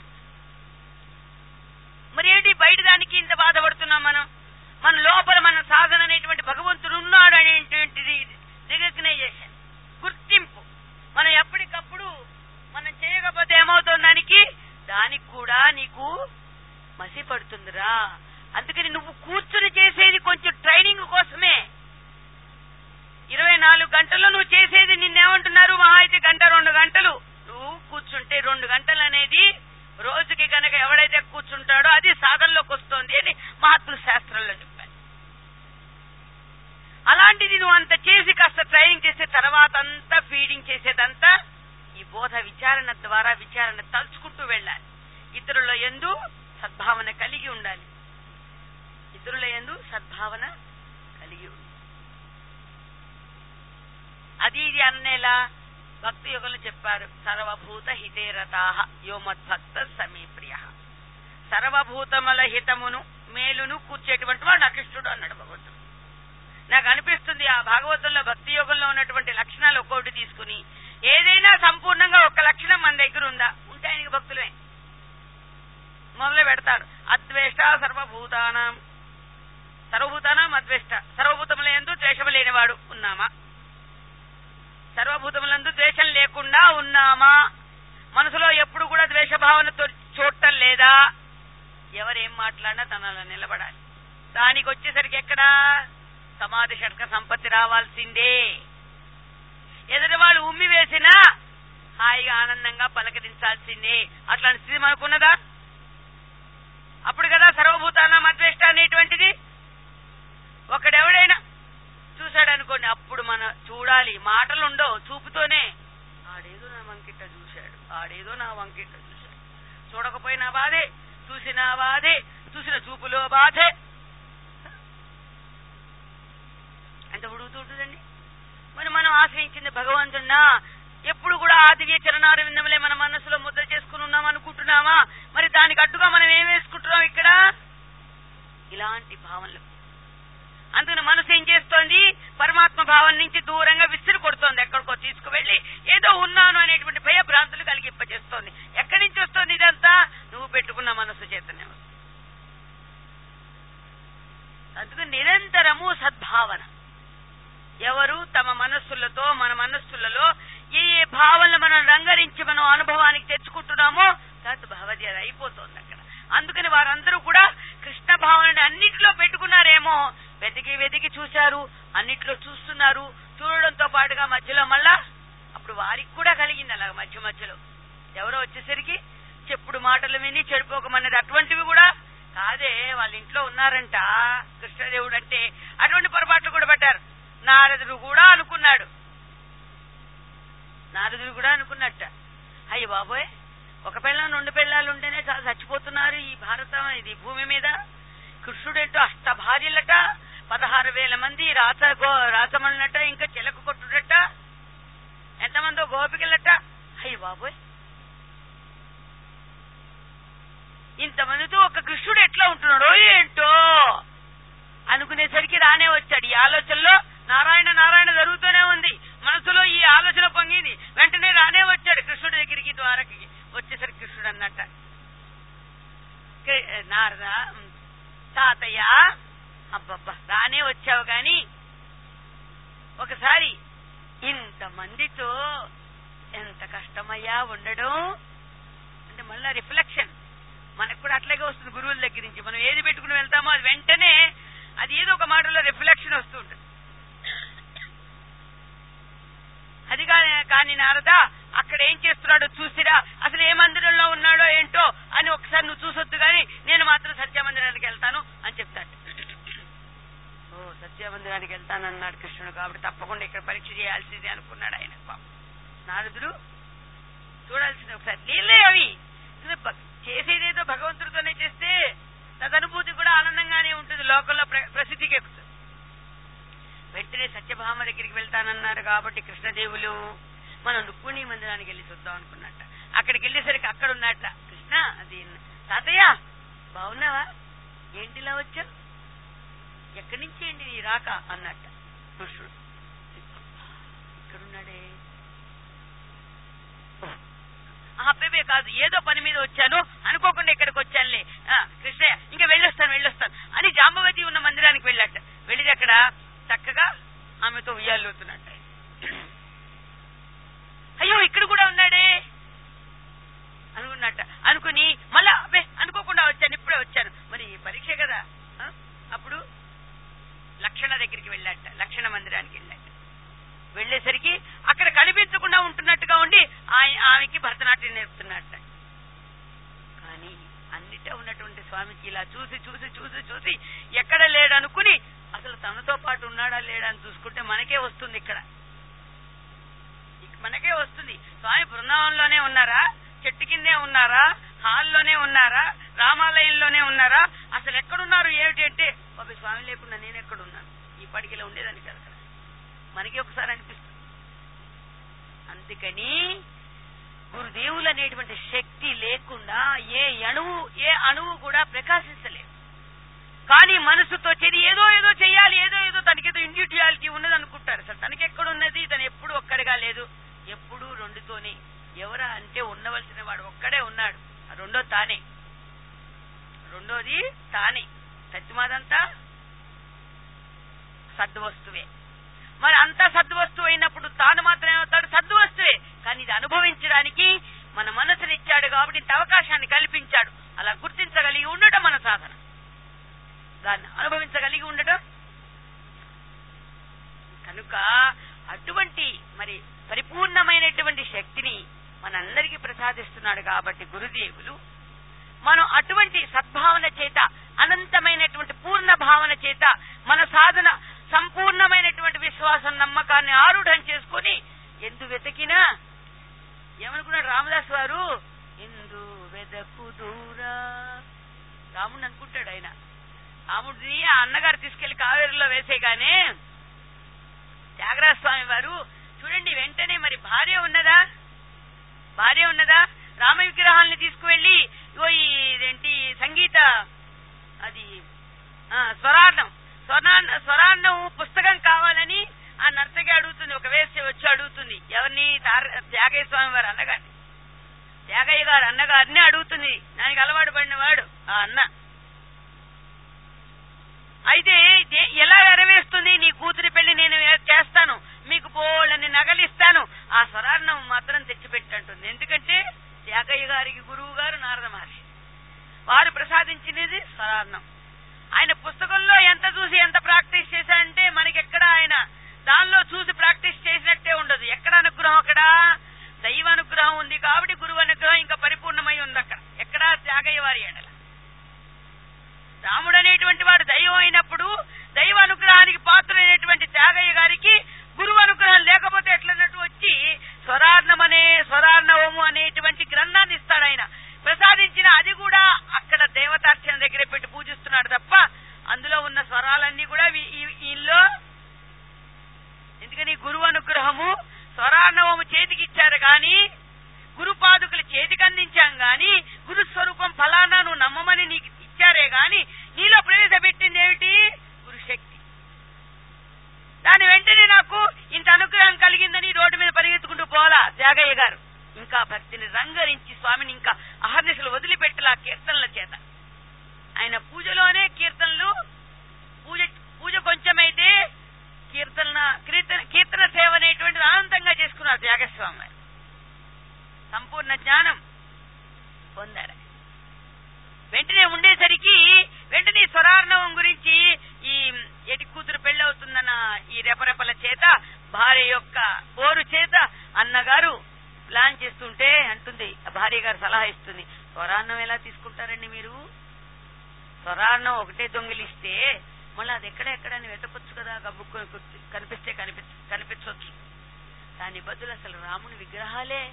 మరి ఏంటి బయట దానికి ఇంత బాధపడుతున్నాం మనం మన లోపల మన సాధన అనేటువంటి భగవంతుడు ఉన్నాడు అనేటువంటిది రికగ్నైజేషన్ గుర్తింపు మనం ఎప్పటికప్పుడు మనం చేయకపోతే ఏమవుతుంది దానికి దానికి కూడా నీకు మసి పడుతుందిరా అందుకని నువ్వు కూర్చుని చేసేది కొంచెం ట్రైనింగ్ కోసమే ఇరవై నాలుగు గంటల్లో నువ్వు చేసేది నిన్నేమంటున్నారు మహా అయితే గంట రెండు గంటలు నువ్వు కూర్చుంటే రెండు గంటలు అనేది రోజుకి గనక ఎవడైతే కూర్చుంటాడో అది సాధనలోకి వస్తుంది అని మహాత్ముల శాస్త్రంలో చెప్పారు అలాంటిది నువ్వు అంత చేసి కాస్త ట్రైనింగ్ చేసే తర్వాత అంతా ఫీడింగ్ చేసేదంతా ఈ బోధ విచారణ ద్వారా విచారణ తలుచుకుంటూ వెళ్ళాలి ఇతరుల ఎందు సద్భావన కలిగి ఉండాలి ఇతరుల ఎందు సద్భావన కలిగి ఉండాలి అది ఇది అన్నేలా భక్తి యుగంలో చెప్పారు సర్వభూత హితేరతాహ యో మద్భక్త సమీ ప్రియ సర్వభూతముల హితమును మేలును కూర్చేటువంటి వాడు నాకు ఇష్టడు అన్నాడు భగవంతుడు నాకు అనిపిస్తుంది ఆ భాగవతంలో భక్తి యోగంలో ఉన్నటువంటి లక్షణాలు ఒక్కొక్కటి తీసుకుని ఏదైనా సంపూర్ణంగా ఒక లక్షణం మన దగ్గర ఉందా ఉంటే ఆయనకి భక్తులే మొదలు పెడతారు అద్వేష్ట సర్వభూతానం సర్వభూతానం అద్వేష్ట సర్వభూతముల ఎందు ద్వేషము లేనివాడు ఉన్నామా సర్వభూతములందు ద్వేషం లేకుండా ఉన్నామా మనసులో ఎప్పుడు కూడా ద్వేష భావనతో చూడటం లేదా ఎవరేం మాట్లాడినా తనలో నిలబడాలి దానికి వచ్చేసరికి ఎక్కడా సమాధి షట్క సంపత్తి రావాల్సిందే ఎదుటి వాళ్ళు ఉమ్మి వేసినా హాయిగా ఆనందంగా పలకరించాల్సిందే అట్లాంటి స్థితి మనకున్నదా అప్పుడు కదా సర్వభూతాన మద్వేష్ట అనేటువంటిది ఒకడెవడైనా చూశాడు అనుకోండి అప్పుడు మన చూడాలి మాటలు ఉండవు చూపుతోనే ఆడేదో నా వంకిట చూశాడు ఆడేదో నా వంకిట చూశాడు చూడకపోయినా బాధే చూసినా బాధే చూసిన చూపులో బాధే ఎంత ఉడుగుతుంటుందండి మరి మనం ఆశ్రయించింది భగవంతున్నా ఎప్పుడు కూడా ఆ దివ్య చరణారు విందములే మన మనసులో ముద్ర చేసుకుని ఉన్నాం అనుకుంటున్నామా మరి దానికి అడ్డుగా మనం ఏం వేసుకుంటున్నాం ఇక్కడ ఇలాంటి భావనలు అందుకని మనసు ఏం చేస్తోంది పరమాత్మ భావం నుంచి దూరంగా విసిరి కొడుతోంది ఎక్కడికో తీసుకువెళ్లి ఏదో ఉన్నాను అనేటువంటి భయభ్రాంతులు కలిగింపజేస్తోంది ఎక్కడి నుంచి వస్తుంది ఇదంతా నువ్వు పెట్టుకున్న మనసు చేతనే వస్తుంది అందుకని నిరంతరము సద్భావన ఎవరు తమ మనస్సులతో మన మనస్సులలో ఏ ఏ భావనలు మనం రంగరించి మనం అనుభవానికి తెచ్చుకుంటున్నామో తత్ భవతి అది అయిపోతుంది అక్కడ అందుకని వారందరూ కూడా కృష్ణ భావనని అన్నిటిలో పెట్టుకున్నారేమో వెతికి వెతికి చూశారు అన్నిట్లో చూస్తున్నారు చూడడంతో పాటుగా మధ్యలో మళ్ళా అప్పుడు వారికి కూడా కలిగింది అలాగ మధ్య మధ్యలో ఎవరో వచ్చేసరికి చెప్పుడు మాటలు విని చెడిపోకమన్నది అటువంటివి కూడా కాదే వాళ్ళ ఇంట్లో ఉన్నారంట కృష్ణదేవుడు అంటే అటువంటి పొరపాట్లు కూడా పడ్డారు నారదుడు కూడా అనుకున్నాడు నారదుడు కూడా అనుకున్నట్ట అయ్యి బాబోయ్ ఒక పిల్లం రెండు పిల్లలు ఉంటేనే చాలా చచ్చిపోతున్నారు ఈ భారతం ఇది భూమి మీద కృష్ణుడేంటో అష్ట భార్యలట పదహారు వేల మంది రాత గో రాసమన్నట ఇంకా చిలక కొట్టుడట ఎంతమందో గోపికలట అయ్యి బాబోయ్ ఇంతమందితో ఒక కృష్ణుడు ఎట్లా ఉంటున్నాడో ఏంటో అనుకునేసరికి రానే వచ్చాడు ఈ ఆలోచనలో నారాయణ నారాయణ జరుగుతూనే ఉంది మనసులో ఈ ఆలోచన పొంగింది వెంటనే రానే వచ్చాడు కృష్ణుడి దగ్గరికి ద్వారకి వచ్చేసరికి కృష్ణుడు అన్నట్ట కే- నారద తాతయ్య అబ్బబ్బా రానే వచ్చావు గాని ఒకసారి ఇంతమందితో ఎంత కష్టమయ్యా ఉండడం అంటే మళ్ళా రిఫ్లెక్షన్ మనకు కూడా అట్లాగే వస్తుంది గురువుల దగ్గర నుంచి మనం ఏది పెట్టుకుని వెళ్తామో అది వెంటనే అది ఏదో ఒక మాటలో రిఫ్లెక్షన్ వస్తూ ఉంటుంది అది కాని కానీ నారద అక్కడ ఏం చేస్తున్నాడో చూసిరా అసలు ఏ మందిరంలో ఉన్నాడో ఏంటో అని ఒకసారి నువ్వు చూసొద్దు గాని నేను మాత్రం సత్యమందిరానికి వెళ్తాను అని చెప్తాడు ఓ సత్యమందిరానికి వెళ్తానన్నాడు కృష్ణుడు కాబట్టి తప్పకుండా ఇక్కడ పరీక్ష చేయాల్సిందే అనుకున్నాడు ఆయన పాపం. నారదుడు చూడాల్సింది ఒకసారి నీళ్ళే అవి ఇది భ- చేసేదేదో భగవంతుడితోనే చేస్తే తదనుభూతి కూడా ఆనందంగానే ఉంటుంది లోకంలో ప్ర- ప్రసిద్ధికి ఎక్కుతుంది వెంటనే సత్యభామ దగ్గరికి వెళ్తానన్నారు కాబట్టి కృష్ణదేవులు మనం రుక్మిణి మందిరానికి వెళ్ళి చూద్దాం అనుకున్నట్ట అక్కడికి వెళ్ళేసరికి అక్కడ ఉన్నట్ట కృష్ణ అది తాతయ్య బాగున్నావా ఏంటిలా వచ్చా ఎక్కడి నుంచి ఏంటి నీ రాక అన్నట్ట కృష్ణుడు ఇక్కడున్నాడే అబ్బేబే కాదు ఏదో పని మీద వచ్చాను అనుకోకుండా ఇక్కడికి వచ్చానులే ఆ, కృష్ణయ్య ఇంకా వెళ్ళొస్తాను వెళ్ళొస్తాను అని జాంబవతి ఉన్న మందిరానికి వెళ్ళాట వెళ్ళి అక్కడ చక్కగా ఆమెతో ఉయ్యాలుతున్నాడు అయ్యో ఇక్కడ కూడా ఉన్నాడే అనుకున్నట్ట అనుకుని మళ్ళా అబ్బే అనుకోకుండా వచ్చాను ఇప్పుడే వచ్చాను మరి పరీక్ష కదా ఆ? అప్పుడు లక్షణ దగ్గరికి వెళ్ళాట లక్షణ మందిరానికి వెళ్ళాట వెళ్ళేసరికి అక్కడ కనిపించకుండా ఉంటున్నట్టుగా ఉండి ఆయ- ఆమెకి భరతనాట్యం నేర్పుతున్నట్ట కానీ అన్నిటా ఉన్నటువంటి స్వామికి ఇలా చూసి చూసి చూసి చూసి ఎక్కడ లేడనుకుని అసలు తనతో పాటు ఉన్నాడా లేడా అని చూసుకుంటే మనకే వస్తుంది ఇక్కడ ఇక మనకే వస్తుంది స్వామి బృందావనంలోనే ఉన్నారా చెట్టు కిందే ఉన్నారా హాల్లోనే ఉన్నారా రామాలయంలోనే ఉన్నారా అసలు ఎక్కడున్నారు ఏమిటి అంటే బాబు స్వామి లేకుండా నేను ఎక్కడున్నాను ఈ పడికిలో ఉండేదాన్ని కదా అక్కడ. మనకి ఒకసారి అనిపిస్తుంది అందుకని గురుదేవులు అనేటువంటి శక్తి లేకుండా ఏ అణువు ఏ అణువు కూడా ప్రకాశించలేదు కానీ మనసుతో చెది ఏదో ఏదో చెయ్యాలి ఏదో ఏదో తనకేదో ఇండివిజువాలిటీ ఉన్నది అనుకుంటారు అసలు తనకి ఎక్కడున్నది తను ఎప్పుడు ఒక్కడిగా లేదు ఎప్పుడు రెండుతోనే ఎవరా అంటే ఉండవలసిన వాడు ఒక్కడే ఉన్నాడు ఆ రెండో తానే రెండోది తానే సత్యమాదంతా సద్వస్తువే మరి అంతా సద్వస్తువు అయినప్పుడు తాను మాత్రమే అవుతాడు సద్వస్తువే కానీ ఇది అనుభవించడానికి మన మనసుని ఇచ్చాడు కాబట్టి ఇంత అవకాశాన్ని కల్పించాడు అలా గుర్తించగలిగి ఉండటం మన సాధన దాన్ని అనుభవించగలిగి ఉండటం కనుక అటువంటి మరి పరిపూర్ణమైనటువంటి శక్తిని మనందరికీ ప్రసాదిస్తున్నాడు కాబట్టి గురుదేవులు మనం అటువంటి సద్భావన చేత అనంతమైనటువంటి పూర్ణ భావన చేత మన సాధన సంపూర్ణమైనటువంటి విశ్వాసం నమ్మకాన్ని ఆరుఢం చేసుకుని ఎందు వెతికినా ఏమనుకున్నాడు రామదాస్ వారు ఎందు వెదకు దూరా రాముడిని అనుకుంటాడు ఆయన రాముడిని ఆ అన్నగారు తీసుకెళ్లి కావేరిలో వేసేగానే త్యాగరాజ స్వామి వారు చూడండి వెంటనే మరి భార్య ఉన్నదా భార్య ఉన్నదా రామ విగ్రహాలని తీసుకువెళ్లి ఇగో ఈ ఇదేంటి సంగీత అది ఆ, స్వరార్థం స్వరాన్న స్వరాన్నం పుస్తకం కావాలని ఆ నర్తకి అడుగుతుంది ఒక వేసి వచ్చి అడుగుతుంది ఎవరిని తార- త్యాగయ్య స్వామి వారు అన్నగారిని త్యాగయ్య గారు అన్నగారిని అడుగుతుంది దానికి అలవాటు పడిన వాడు ఆ అన్న అయితే దే- ఎలా ఎరవేస్తుంది నీ కూతురి పెళ్లి నేను చేస్తాను మీకు పోలని నగలిస్తాను ఆ స్వరార్ణం మాత్రం తెచ్చిపెట్టంటుంది ఎందుకంటే త్యాగయ్య గారికి గురువు గారు నారద మహర్షి వారు ప్రసాదించినది స్వరార్ణం ఆయన పుస్తకంలో ఎంత చూసి ఎంత ప్రాక్టీస్ చేశాడంటే మనకెక్కడ ఆయన దానిలో చూసి ప్రాక్టీస్ చేసినట్టే ఉండదు ఎక్కడ అనుగ్రహం అక్కడ దైవ అనుగ్రహం ఉంది కాబట్టి గురువు అనుగ్రహం ఇంకా పరిపూర్ణమై ఉంది అక్కడ ఎక్కడా త్యాగయ్య వారి ఎడల రాముడు అనేటువంటి వాడు దైవం అయినప్పుడు దైవ అనుగ్రహానికి పాత్రైనటువంటి త్యాగయ్య గారికి గురువు అనుగ్రహం లేకపోతే ఎట్లన్నట్టు వచ్చి స్వరార్ణం అనే స్వరార్ణవము అనేటువంటి గ్రంథాన్ని ఇస్తాడు ఆయన ప్రసాదించిన అది కూడా అక్కడ దేవతార్చన దగ్గర పెట్టి పూజిస్తున్నాడు తప్ప అందులో ఉన్న స్వరాలన్నీ కూడా వీ- ఈ- వీళ్ళలో ఎందుకని గురువు అనుగ్రహము స్వరార్ణవము చేతికి ఇచ్చారు గాని గురుపాదుకులు చేతికి అందించాం గాని గురు స్వరూపం ఫలానా నువ్వు నమ్మమని నీకు ఇచ్చారే గాని నీలో ప్రవేశపెట్టింది ఏమిటి గురుశక్తి దాని వెంటనే నాకు ఇంత అనుగ్రహం కలిగిందని రోడ్డు మీద పరిగెత్తుకుంటూ పోలా త్యాగయ్య గారు ఇంకా భక్తిని రంగరించి స్వామిని ఇంకా అహర్నిశలు వదిలిపెట్టలా కీర్తనల చేత ఆయన పూజలోనే కీర్తనలు పూజ పూజ కొంచెమైతే కీర్తన కీర్తన కీర్తన సేవ అనేటువంటిది అనంతంగా చేసుకున్నారు త్యాగస్వామి వారు సంపూర్ణ జ్ఞానం పొందారు వెంటనే ఉండేసరికి వెంటనే స్వరార్ణవం గురించి ఈ ఎటి కూతురు పెళ్ళవుతుందన్న ఈ రెపరెపల చేత భార్య యొక్క పోరు చేత అన్నగారు ప్లాన్ చేస్తుంటే అంటుంది ఆ భార్య గారు సలహా ఇస్తుంది స్వరాన్నం ఎలా తీసుకుంటారండి మీరు స్వరాన్నం ఒకటే దొంగిలిస్తే మళ్ళీ అది ఎక్కడ ఎక్కడ అని వెతకొచ్చు కదా గబ్బుకొని కూర్చు- కనిపిస్తే కనిపి కనిపించవచ్చు దాని బదులు అసలు రాముని విగ్రహాలే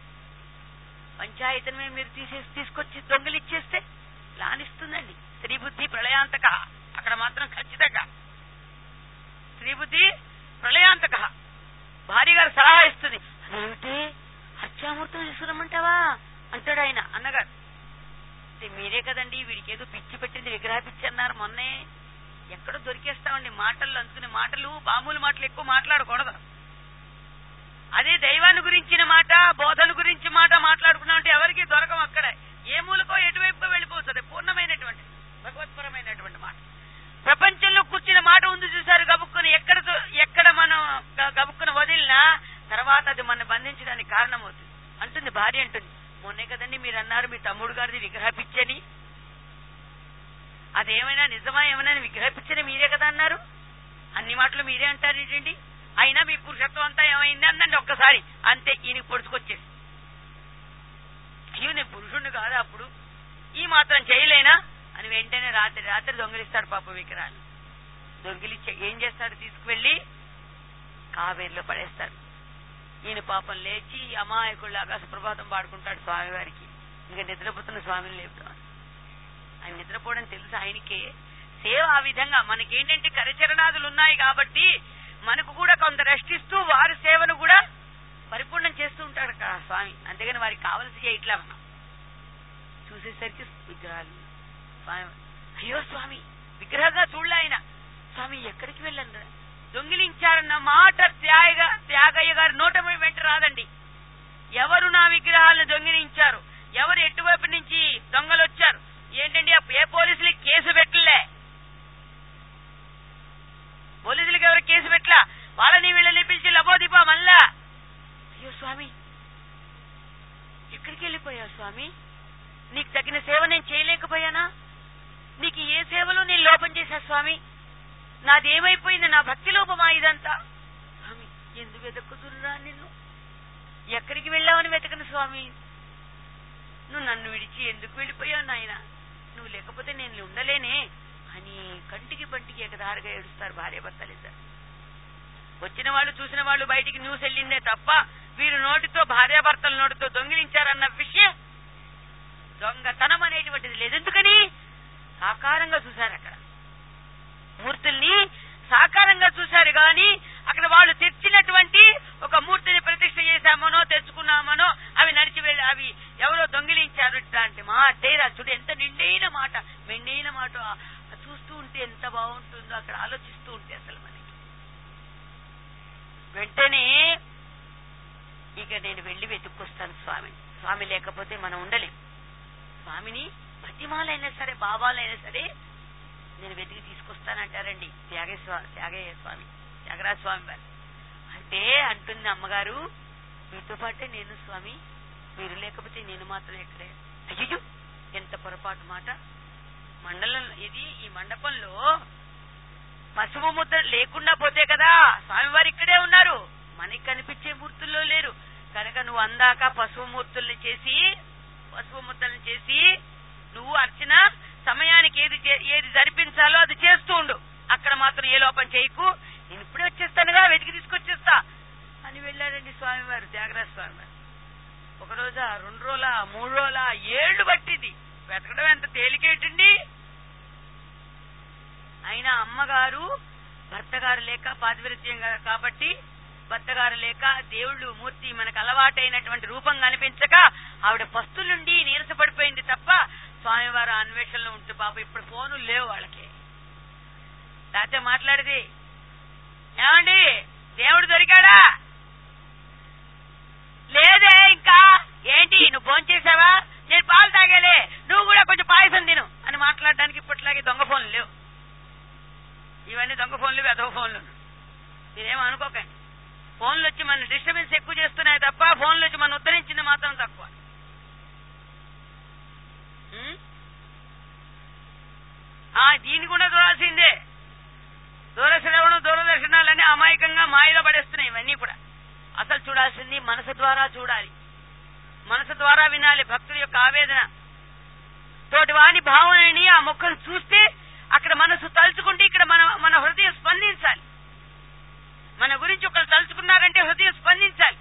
పంచాయతనమే మీరు తీసేసి తీసుకొచ్చి దొంగలిచ్చేస్తే లానిస్తుందండి స్త్రీ బుద్ధి ప్రళయాంతక అక్కడ మాత్రం ఖచ్చితంగా స్త్రీ బుద్ధి ప్రళయాంతక భార్య గారు సలహా ఇస్తుంది అదేమిటి హత్యా దక్షిణామూర్తిని తీసుకురమ్మంటావా అంటాడు ఆయన అన్నగారు "అంటే మీరే కదండి వీడికి ఏదో పిచ్చి పెట్టింది విగ్రహ పిచ్చి అన్నారు మొన్నే ఎక్కడో దొరికేస్తామండి మాటల్లో అందుకునే మాటలు మామూలు మాటలు ఎక్కువ మాట్లాడకూడదు అదే దైవాన్ని గురించిన మాట బోధన గురించి మాట మాట్లాడుకున్నామంటే ఎవరికి దొరకం అక్కడ ఏ మూలకో ఎటువైపుకో వెళ్ళిపోతుంది పూర్ణమైనటువంటి భగవత్పరమైనటువంటి మాట ప్రపంచంలో కూర్చున్న మాట ఉంది చూసారు గబుక్కుని ఎక్కడ దో- ఎక్కడ మనం గ- గబుక్కుని వదిలినా తర్వాత అది మన బంధించడానికి కారణమవుతుంది అంటుంది భార్య అంటుంది మొన్నే కదండి మీరు అన్నారు మీ తమ్ముడు గారిది విగ్రహ పిచ్చని అదేమైనా నిజమా ఏమైనా విగ్రహ పిచ్చని మీరే కదా అన్నారు అన్ని మాటలు మీరే అంటారు ఏంటండి అయినా మీ పురుషత్వం అంతా ఏమైంది అందండి ఒక్కసారి అంతే ఈయన పొడుచుకొచ్చేసి అయ్యో నేను పురుషుణ్ణి కాదు అప్పుడు ఈ మాత్రం చేయలేనా అని వెంటనే రాత్రి రాత్రి దొంగిలిస్తాడు పాప విగ్రహాన్ని దొంగిలిచ్చి ఏం చేస్తాడు తీసుకువెళ్ళి కావేరిలో పడేస్తాడు ఈయన పాపం లేచి అమాయకుల్లాగా సుప్రభాతం పాడుకుంటాడు స్వామివారికి ఇంకా నిద్రపోతున్న స్వామిని లేపుతాడు ఆయన నిద్రపోవడం తెలుసు ఆయనకే సేవ ఆ విధంగా మనకేంటంటే కరచరణాదులు ఉన్నాయి కాబట్టి మనకు కూడా కొంత రెస్ట్ ఇస్తూ వారి సేవను కూడా పరిపూర్ణం చేస్తూ ఉంటాడు కదా స్వామి అంతేగాని వారికి కావలసి చేయట్లా మనం చూసేసరికి విగ్రహాలు స్వామి అయ్యో స్వామి విగ్రహంగా చూడలే ఆయన స్వామి ఎక్కడికి వెళ్ళండి దొంగిలించారన్న మాట త్యాగ త్యాగయ్య గారి నోట వెంట రాదండి ఎవరు నా విగ్రహాలను దొంగిలించారు ఎవరు ఎటువైపు నుంచి దొంగలు వచ్చారు ఏంటండి ఆ ఏ పోలీసులకి కేసు పెట్టలే పోలీసులకి ఎవరు కేసు పెట్టలా వాళ్ళని వీళ్ళని పిలిచి లబోదిపా మళ్ళా అయ్యో స్వామి ఎక్కడికి వెళ్ళిపోయావు స్వామి నీకు తగిన సేవ నేను చేయలేకపోయానా నీకు ఏ సేవలో నేను లోపం చేశా స్వామి నాదేమైపోయింది నా భక్తి లోపమా ఇదంతా స్వామి ఎందుకు వెతుకుతున్నా నిన్ను ఎక్కడికి వెళ్ళావని వెతకను స్వామి నువ్వు నన్ను విడిచి ఎందుకు వెళ్ళిపోయావు నాయన నువ్వు లేకపోతే నేను ఉండలేనే అని కంటికి పంటికి ఏకదారుగా ఏడుస్తారు భార్యాభర్తలిద్దరు వచ్చిన వాళ్ళు చూసిన వాళ్ళు బయటికి న్యూస్ వెళ్ళిందే తప్ప వీరు నోటితో భార్యాభర్తల నోటితో దొంగిలించారన్న విషయం దొంగతనం అనేటువంటిది లేదు ఎందుకని సాకారంగా చూశారు అక్కడ మూర్తుల్ని సాకారంగా చూశారు గాని అక్కడ వాళ్ళు తెచ్చినటువంటి ఒక మూర్తిని ప్రతిష్ఠ చేశామనో తెచ్చుకున్నామనో అవి నడిచి వెళ్ళి అవి ఎవరో దొంగిలించారు ఇట్లాంటి మాట చూడు ఎంత నిండైన మాట మెండైన మాట ఆ చూస్తూ ఉంటే ఎంత బాగుంటుందో అక్కడ ఆలోచిస్తూ ఉంటే అసలు మనకి వెంటనే ఇక నేను వెళ్ళి వెతుక్కొస్తాను స్వామి స్వామి లేకపోతే మనం ఉండలేం స్వామిని ప్రతిమాలైనా సరే బాబాలైనా సరే నేను వెతికి తీసుకొస్తానంటారండి త్యాగ స్వా- త్యాగయ్య స్వామి త్యాగరాజ స్వామి వారు అంటే అంటుంది అమ్మగారు మీతో పాటే నేను స్వామి మీరు లేకపోతే నేను మాత్రం ఎక్కడే అయ్యో ఎంత పొరపాటు మాట మండలం ఇది ఈ మండపంలో పసుపు ముద్ర లేకుండా పోతే కదా స్వామివారు ఇక్కడే ఉన్నారు మనకి కనిపించే మూర్తుల్లో లేరు కనుక నువ్వు అందాక పసుపు మూర్తుల్ని చేసి పసుపు ముద్దల్ని చేసి నువ్వు అర్చన సమయానికి ఏది చే- ఏది జరిపించాలో అది చేస్తూ ఉండు అక్కడ మాత్రం ఏ లోపం చేయకు నేను ఇప్పుడే వచ్చేస్తానుగా వెతికి తీసుకొచ్చేస్తా అని వెళ్ళాడండి స్వామివారు త్యాగరాజ స్వామివారు ఒక రోజా రెండు రోజుల మూడు రోజుల ఏళ్లు పట్టింది వెతకడం ఎంత తేలికేటండి అయినా అమ్మగారు భర్త గారు లేక పాతివృత్యం గా- కాబట్టి భర్త గారు లేక దేవుళ్ళు మూర్తి మనకు అలవాటైనటువంటి రూపం కనిపించక ఆవిడ పస్తులుండి నీరసపడిపోయింది తప్ప స్వామివారు అన్వేషణలో ఉంటూ పాప ఇప్పుడు ఫోనులు లేవు వాళ్ళకి లేకపోతే మాట్లాడేది ఏమండి దేవుడు దొరికాడా లేదే ఇంకా ఏంటి నువ్వు ఫోన్ చేసావా నేను పాలు తాగాలే నువ్వు కూడా కొంచెం పాయసం తిను అని మాట్లాడడానికి ఇప్పట్లాగే దొంగ ఫోన్లు లేవు ఇవన్నీ దొంగ ఫోన్లు వెదవ ఫోన్లు మీరేం అనుకోకండి ఫోన్లు వచ్చి మన డిస్టర్బెన్స్ ఎక్కువ చేస్తున్నాయి తప్ప ఫోన్లు వచ్చి మన ఉద్ధరించింది మాత్రం తక్కువ ఉం? ఆ దీన్ని కూడా చూడాల్సిందే దూరశ్రవణం దూరదర్శనాలన్నీ అమాయకంగా మాయలో పడేస్తున్నాయి ఇవన్నీ కూడా అసలు చూడాల్సింది మనసు ద్వారా చూడాలి మనసు ద్వారా వినాలి భక్తుల యొక్క ఆవేదన తోటి వాని భావనని ఆ మొక్కను చూస్తే అక్కడ మనసు తలుచుకుంటే ఇక్కడ మన మన హృదయం స్పందించాలి మన గురించి ఒకరు తలుచుకున్నారంటే హృదయం స్పందించాలి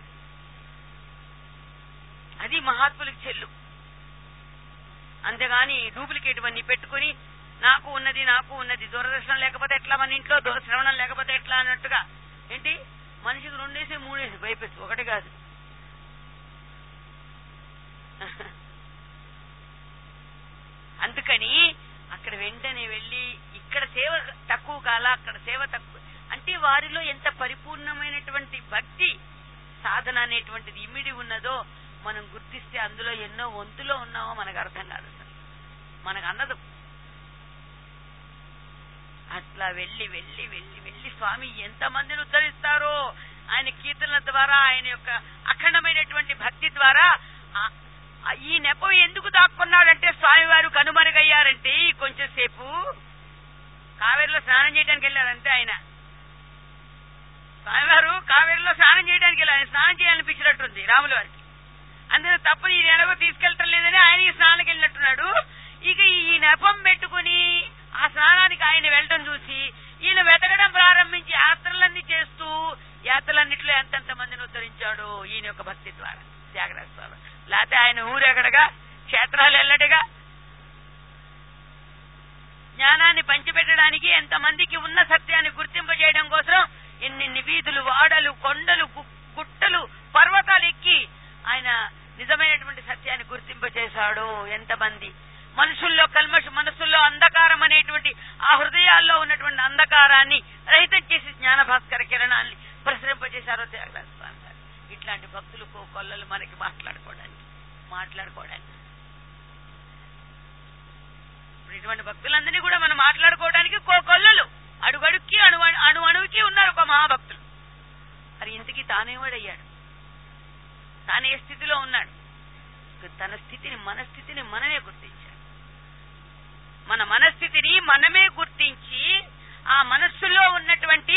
అది మహాత్ములకు చెల్లు అంతేగాని డూప్లికేట్ అన్ని పెట్టుకుని నాకు ఉన్నది నాకు ఉన్నది దూరదర్శనం లేకపోతే ఎట్లా మన ఇంట్లో దూరశ్రవణం లేకపోతే ఎట్లా అన్నట్టుగా ఏంటి మనిషికి రెండేసి మూడేసి భయపెచ్చు ఒకటి కాదు అందుకని అక్కడ వెంటనే వెళ్ళి ఇక్కడ సేవ తక్కువ కాల అక్కడ సేవ తక్కువ అంటే వారిలో ఎంత పరిపూర్ణమైనటువంటి భక్తి సాధన అనేటువంటిది ఇమిడి ఉన్నదో మనం గుర్తిస్తే అందులో ఎన్నో వంతులో ఉన్నామో మనకు అర్థం కాదు అసలు మనకు అన్నదు అట్లా వెళ్ళి వెళ్ళి వెళ్ళి వెళ్ళి స్వామి ఎంత మందిని ఉద్ధరిస్తారో ఆయన కీర్తనల ద్వారా ఆయన యొక్క అఖండమైనటువంటి భక్తి ద్వారా ఆ- ఆ ఈ నెపం ఎందుకు దాక్కున్నాడంటే స్వామివారు కనుమరుగయ్యారంటే ఈ కొంచెం సేపు కావేరిలో స్నానం చేయడానికి వెళ్ళారంటే ఆయన స్వామివారు కావేరిలో స్నానం చేయడానికి వెళ్ళారు ఆయన స్నానం చేయాలనిపించినట్టుంది రాముల వారికి అందులో తప్ప ఈ నెలకు తీసుకెళ్తాం లేదని ఆయన ఈ స్నానానికి వెళ్ళినట్టున్నాడు ఇక ఈ నెపం పెట్టుకుని ఆ స్నానానికి ఆయన వెళ్ళటం చూసి ఈయన వెతకడం ప్రారంభించి యాత్రలన్నీ చేస్తూ యాత్రలన్నింటిలో ఎంతెంత మందిని ఉద్ధరించాడు ఈయన యొక్క భక్తి ద్వారా త్యాగరాజ స్వామి లేకపోతే ఆయన ఊరెగడగా క్షేత్రాలు వెళ్ళటగా జ్ఞానాన్ని పంచిపెట్టడానికి ఎంతమందికి ఉన్న సత్యాన్ని గుర్తింపజేయడం కోసం ఎన్నెన్ని వీధులు వాడలు కొండలు గు- గుట్టలు పర్వతాలు ఎక్కి ఆయన నిజమైనటువంటి సత్యాన్ని గుర్తింపచేశాడు ఎంతమంది మనుషుల్లో కల్మష మనసుల్లో అంధకారం అనేటువంటి ఆ హృదయాల్లో ఉన్నటువంటి అంధకారాన్ని రహితం చేసి జ్ఞాన భాస్కర కిరణాన్ని ప్రసరింపజేశారో త్యాగరాజ స్వామి గారు ఇట్లాంటి భక్తులు కో కొల్లలు మనకి మాట్లాడుకోవడానికి మాట్లాడుకోవడానికి ఇప్పుడు ఇటువంటి భక్తులందరినీ కూడా మనం మాట్లాడుకోవడానికి కోకొల్లలు అడుగడుక్కి అణు అణు అణువుకి ఉన్నారు ఒక మహాభక్తులు మరి ఇంతకీ తానేవాడయ్యాడు తాను ఏ స్థితిలో ఉన్నాడు ఇక తన స్థితిని మన స్థితిని మనమే గుర్తించాడు మన మనస్థితిని మనమే గుర్తించి ఆ మనస్సులో ఉన్నటువంటి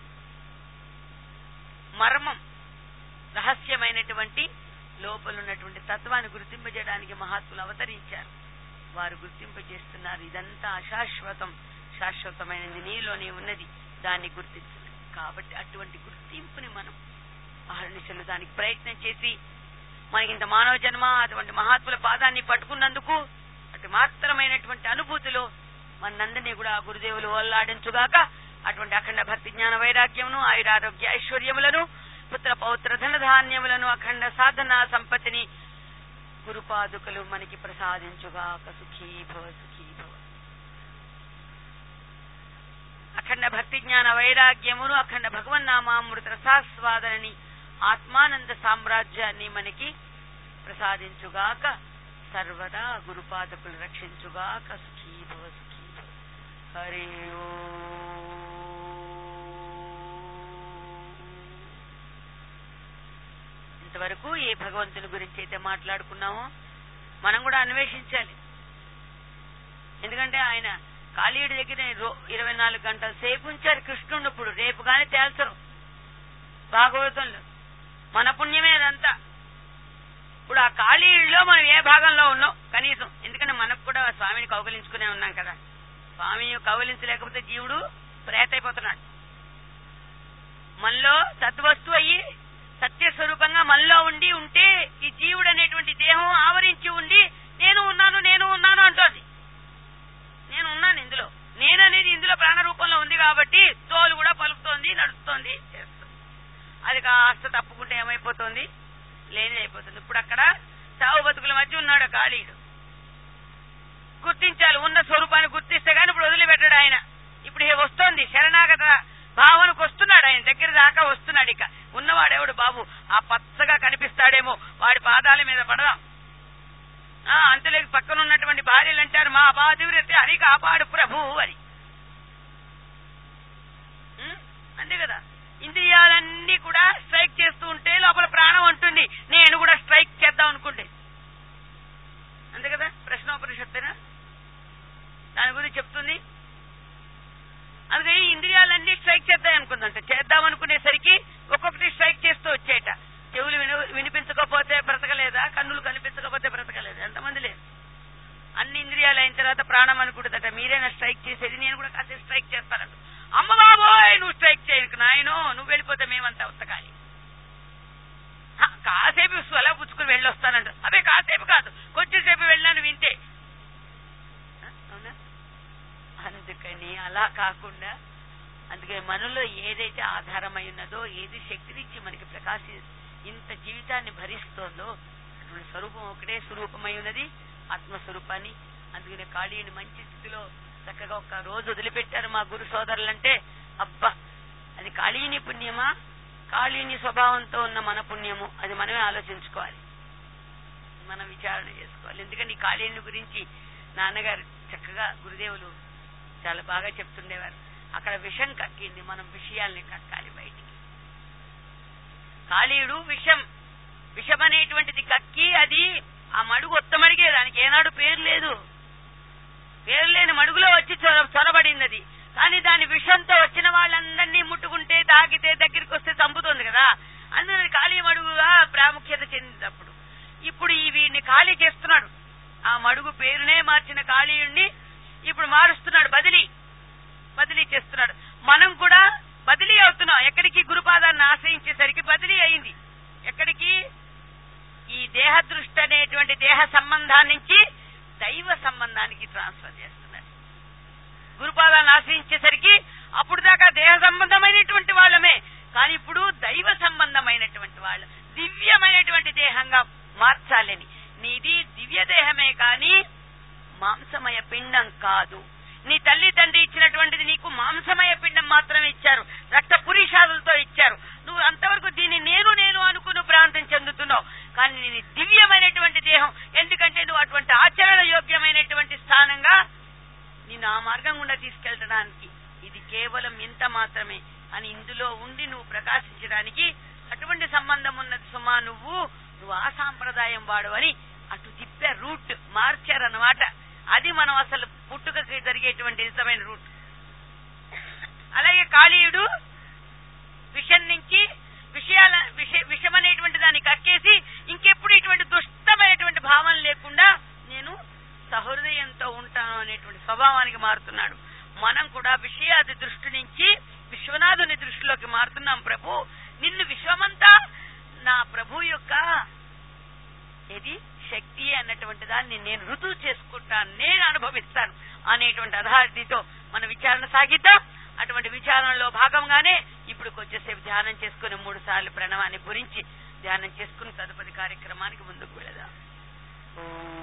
మర్మం రహస్యమైనటువంటి లోపల ఉన్నటువంటి తత్వాన్ని గుర్తింపజేయడానికి మహాత్ములు అవతరించారు వారు గుర్తింపజేస్తున్నారు ఇదంతా అశాశ్వతం శాశ్వతమైనది నీలోనే ఉన్నది దాన్ని గుర్తించండి కాబట్టి అటువంటి గుర్తింపుని మనం అహర్నిశలు దానికి ప్రయత్నం చేసి మనకి ఇంత మానవ జన్మ అటువంటి మహాత్ముల పాదాన్ని పట్టుకున్నందుకు అటు మాత్రమైనటువంటి అనుభూతిలో మనందరినీ కూడా ఆ గురుదేవులు ఓల్లాడించుగాక అటువంటి అఖండ భక్తి జ్ఞాన వైరాగ్యమును ఆయురారోగ్య ఐశ్వర్యములను పుత్ర పౌత్ర ధన ధాన్యములను అఖండ సాధన సంపత్తిని గురుపాదుకలు మనకి ప్రసాదించుగాక సుఖీ భవ సుఖీ భవ అఖండ భక్తి జ్ఞాన వైరాగ్యమును అఖండ భగవన్నామామృత రసాస్వాదనని ఆత్మానంద సామ్రాజ్యాన్ని మనకి ప్రసాదించుగాక సర్వదా గురుపాదకులు రక్షించుగాక సుఖీ భవ సుఖీ భవ హరి ఇంతవరకు ఏ భగవంతుని గురించి అయితే మాట్లాడుకున్నామో మనం కూడా అన్వేషించాలి ఎందుకంటే ఆయన కాళీయుడి దగ్గర రో- ఇరవై నాలుగు గంటల సేపు ఉంచారు కృష్ణుడు ఇప్పుడు రేపు గాని తేల్చరు భాగవతంలో మన పుణ్యమే అదంతా ఇప్పుడు ఆ కాళీయుడిలో మనం ఏ భాగంలో ఉన్నాం కనీసం ఎందుకంటే మనకు కూడా స్వామిని కౌగలించుకునే ఉన్నాం కదా స్వామిని కౌగలించలేకపోతే జీవుడు ప్రేతైపోతున్నాడు మనలో సద్వస్తు అయ్యి సత్యస్వరూపంగా మనలో ఉండి ఉంటే ఈ జీవుడు అనేటువంటి దేహం ఆవరించి ఉండి నేను ఉన్నాను నేను ఉన్నాను అంటోంది నేను ఉన్నాను ఇందులో నేననేది ఇందులో ప్రాణ రూపంలో ఉంది కాబట్టి తోలు కూడా పలుకుతోంది నడుస్తోంది చేస్తుంది అది కాస్త తప్పుకుంటే ఏమైపోతుంది లేనిది అయిపోతుంది ఇప్పుడు అక్కడ చావు బతుకుల మధ్య ఉన్నాడు కాళీయుడు గుర్తించాలి ఉన్న స్వరూపాన్ని గుర్తిస్తే గాని ఇప్పుడు వదిలిపెట్టాడు ఆయన ఇప్పుడు ఇక వస్తోంది శరణాగత భావనకు వస్తున్నాడు ఆయన దగ్గర దాకా వస్తున్నాడు ఇక ఉన్నవాడెవడు బాబు ఆ పచ్చగా కనిపిస్తాడేమో వాడి పాదాల మీద పడదాం ఆ అంతలేక పక్కన ఉన్నటువంటి భార్యలు అంటారు మా అపాధివృత్తి అని కాపాడు ప్రభు అని ఉం? అంతే కదా ఇంద్రియాలన్నీ కూడా స్ట్రైక్ చేస్తూ ఉంటే లోపల ప్రాణం అంటుంది నేను కూడా స్ట్రైక్ చేద్దాం అనుకుంటే అంతే కదా ప్రశ్నోపనిషత్తేనా దాని గురించి చెప్తుంది అందుకని ఇంద్రియాలన్నీ స్ట్రైక్ చేద్దాం అనుకుందంట చేద్దాం అనుకునేసరికి ఒక్కొక్కటి స్ట్రైక్ చేస్తూ వచ్చేట చెవులు విను వినిపించకపోతే బ్రతకలేదా కన్నులు కనిపించకపోతే బ్రతకలేదా ఎంతమంది లేదు అన్ని ఇంద్రియాలు అయిన తర్వాత ప్రాణం అనుకుంటుందట మీరేనా స్ట్రైక్ చేసేది నేను కూడా కాసేపు స్ట్రైక్ చేస్తానంట అమ్మ బాబోయ్ నువ్వు స్ట్రైక్ చేయకు నాయనో నువ్వు వెళ్ళిపోతే మేమంతా ఉత్తకాలి హ, కాసేపు స్వలా పుచ్చుకుని వెళ్ళొస్తానంట అదే కాసేపు కాదు కొంచెంసేపు వెళ్ళాను వింటే హ, అవునా అందుకని అలా కాకుండా అందుకని మనలో ఏదైతే ఆధారమై ఉన్నదో ఏది శక్తినిచ్చి మనకి ప్రకాశి ఇంత జీవితాన్ని భరిస్తోందో అటువంటి స్వరూపం ఒకటే స్వరూపమై ఉన్నది ఆత్మస్వరూపాన్ని అందుకనే కాళీని మంచి స్థితిలో చక్కగా ఒక రోజు వదిలిపెట్టారు మా గురు సోదరులంటే అబ్బా అది కాళీని పుణ్యమా కాళీని స్వభావంతో ఉన్న మన పుణ్యము అది మనమే ఆలోచించుకోవాలి మనం విచారణ చేసుకోవాలి ఎందుకంటే ఈ కాళీని గురించి నాన్నగారు చక్కగా గురుదేవులు చాలా బాగా చెప్తుండేవారు అక్కడ విషం కక్కింది మనం విషయాల్ని కక్కాలి బయటికి కాళీయుడు విషం విషం అనేటువంటిది కక్కి అది ఆ మడుగు ఒత్తమడిగే దానికి ఏనాడు పేరు లేదు పేరు లేని మడుగులో వచ్చి చొర- చొరబడింది అది కానీ దాని విషంతో వచ్చిన వాళ్ళందరినీ ముట్టుకుంటే తాకితే దగ్గరికి వస్తే చంపుతుంది కదా అందుకని ఖాళీ మడుగుగా ప్రాముఖ్యత చెందినప్పుడు ఇప్పుడు ఈ వీడిని ఖాళీ చేస్తున్నాడు ఆ మడుగు పేరునే మార్చిన కాళీయుణ్ణి ఇప్పుడు మారుస్తున్నాడు బదిలీ బదిలీ చేస్తున్నాడు మనం కూడా బదిలీ అవుతున్నాం ఎక్కడికి గురుపాదాన్ని ఆశ్రయించేసరికి బదిలీ అయింది ఎక్కడికి ఈ దేహ దృష్టి అనేటువంటి దేహ సంబంధాన్ని నుంచి దైవ సంబంధానికి ట్రాన్స్ఫర్ చేస్తున్నాడు గురుపాదాన్ని ఆశ్రయించేసరికి అప్పుడు దాకా దేహ సంబంధమైనటువంటి వాళ్ళమే కానీ ఇప్పుడు దైవ సంబంధమైనటువంటి వాళ్ళు దివ్యమైనటువంటి దేహంగా మార్చాలని నీది దివ్య దేహమే కాని మాంసమయ పిండం కాదు నీ తల్లి తండ్రి ఇచ్చినటువంటిది నీకు మాంసమయ పిండం మాత్రమే ఇచ్చారు రక్త పురీషాదులతో ఇచ్చారు నువ్వు అంతవరకు దీన్ని నేను నేను అనుకుని ప్రాంతం చెందుతున్నావు కానీ నీ దివ్యమైనటువంటి దేహం ఎందుకంటే నువ్వు అటువంటి ఆచరణ యోగ్యమైనటువంటి స్థానంగా నిన్ను ఆ మార్గం గుండా తీసుకెళ్ళడానికి ఇది కేవలం ఇంత మాత్రమే అని ఇందులో ఉండి నువ్వు ప్రకాశించడానికి అటువంటి సంబంధం ఉన్నది సుమా నువ్వు నువ్వు ఆ సాంప్రదాయం వాడవని అటు తిప్పే రూట్ మార్చారన్నమాట అది మనం అసలు పుట్టుకకి జరిగేటువంటి నిజమైన రూట్ అలాగే కాళీయుడు విషం నుంచి విషయాల విష విషం అనేటువంటి దాన్ని కక్కేసి ఇంకెప్పుడు ఇటువంటి దుష్టమైనటువంటి భావం లేకుండా నేను సహృదయంతో ఉంటాను అనేటువంటి స్వభావానికి మారుతున్నాడు మనం కూడా విషయాది దృష్టి నుంచి విశ్వనాథుని దృష్టిలోకి మారుతున్నాం ప్రభు నిన్ను విశ్వమంతా నా ప్రభు యొక్క ఇది శక్తి అన్నటువంటి దాన్ని నేను రుజువు చేసుకుంటాను నేను అనుభవిస్తాను అనేటువంటి అధారిటీతో మన విచారణ సాగిద్దాం అటువంటి విచారణలో భాగంగానే ఇప్పుడు కొంచెంసేపు ధ్యానం చేసుకుని మూడు సార్లు ప్రణవాన్ని గురించి ధ్యానం చేసుకుని తదుపరి కార్యక్రమానికి ముందుకు వెళదాం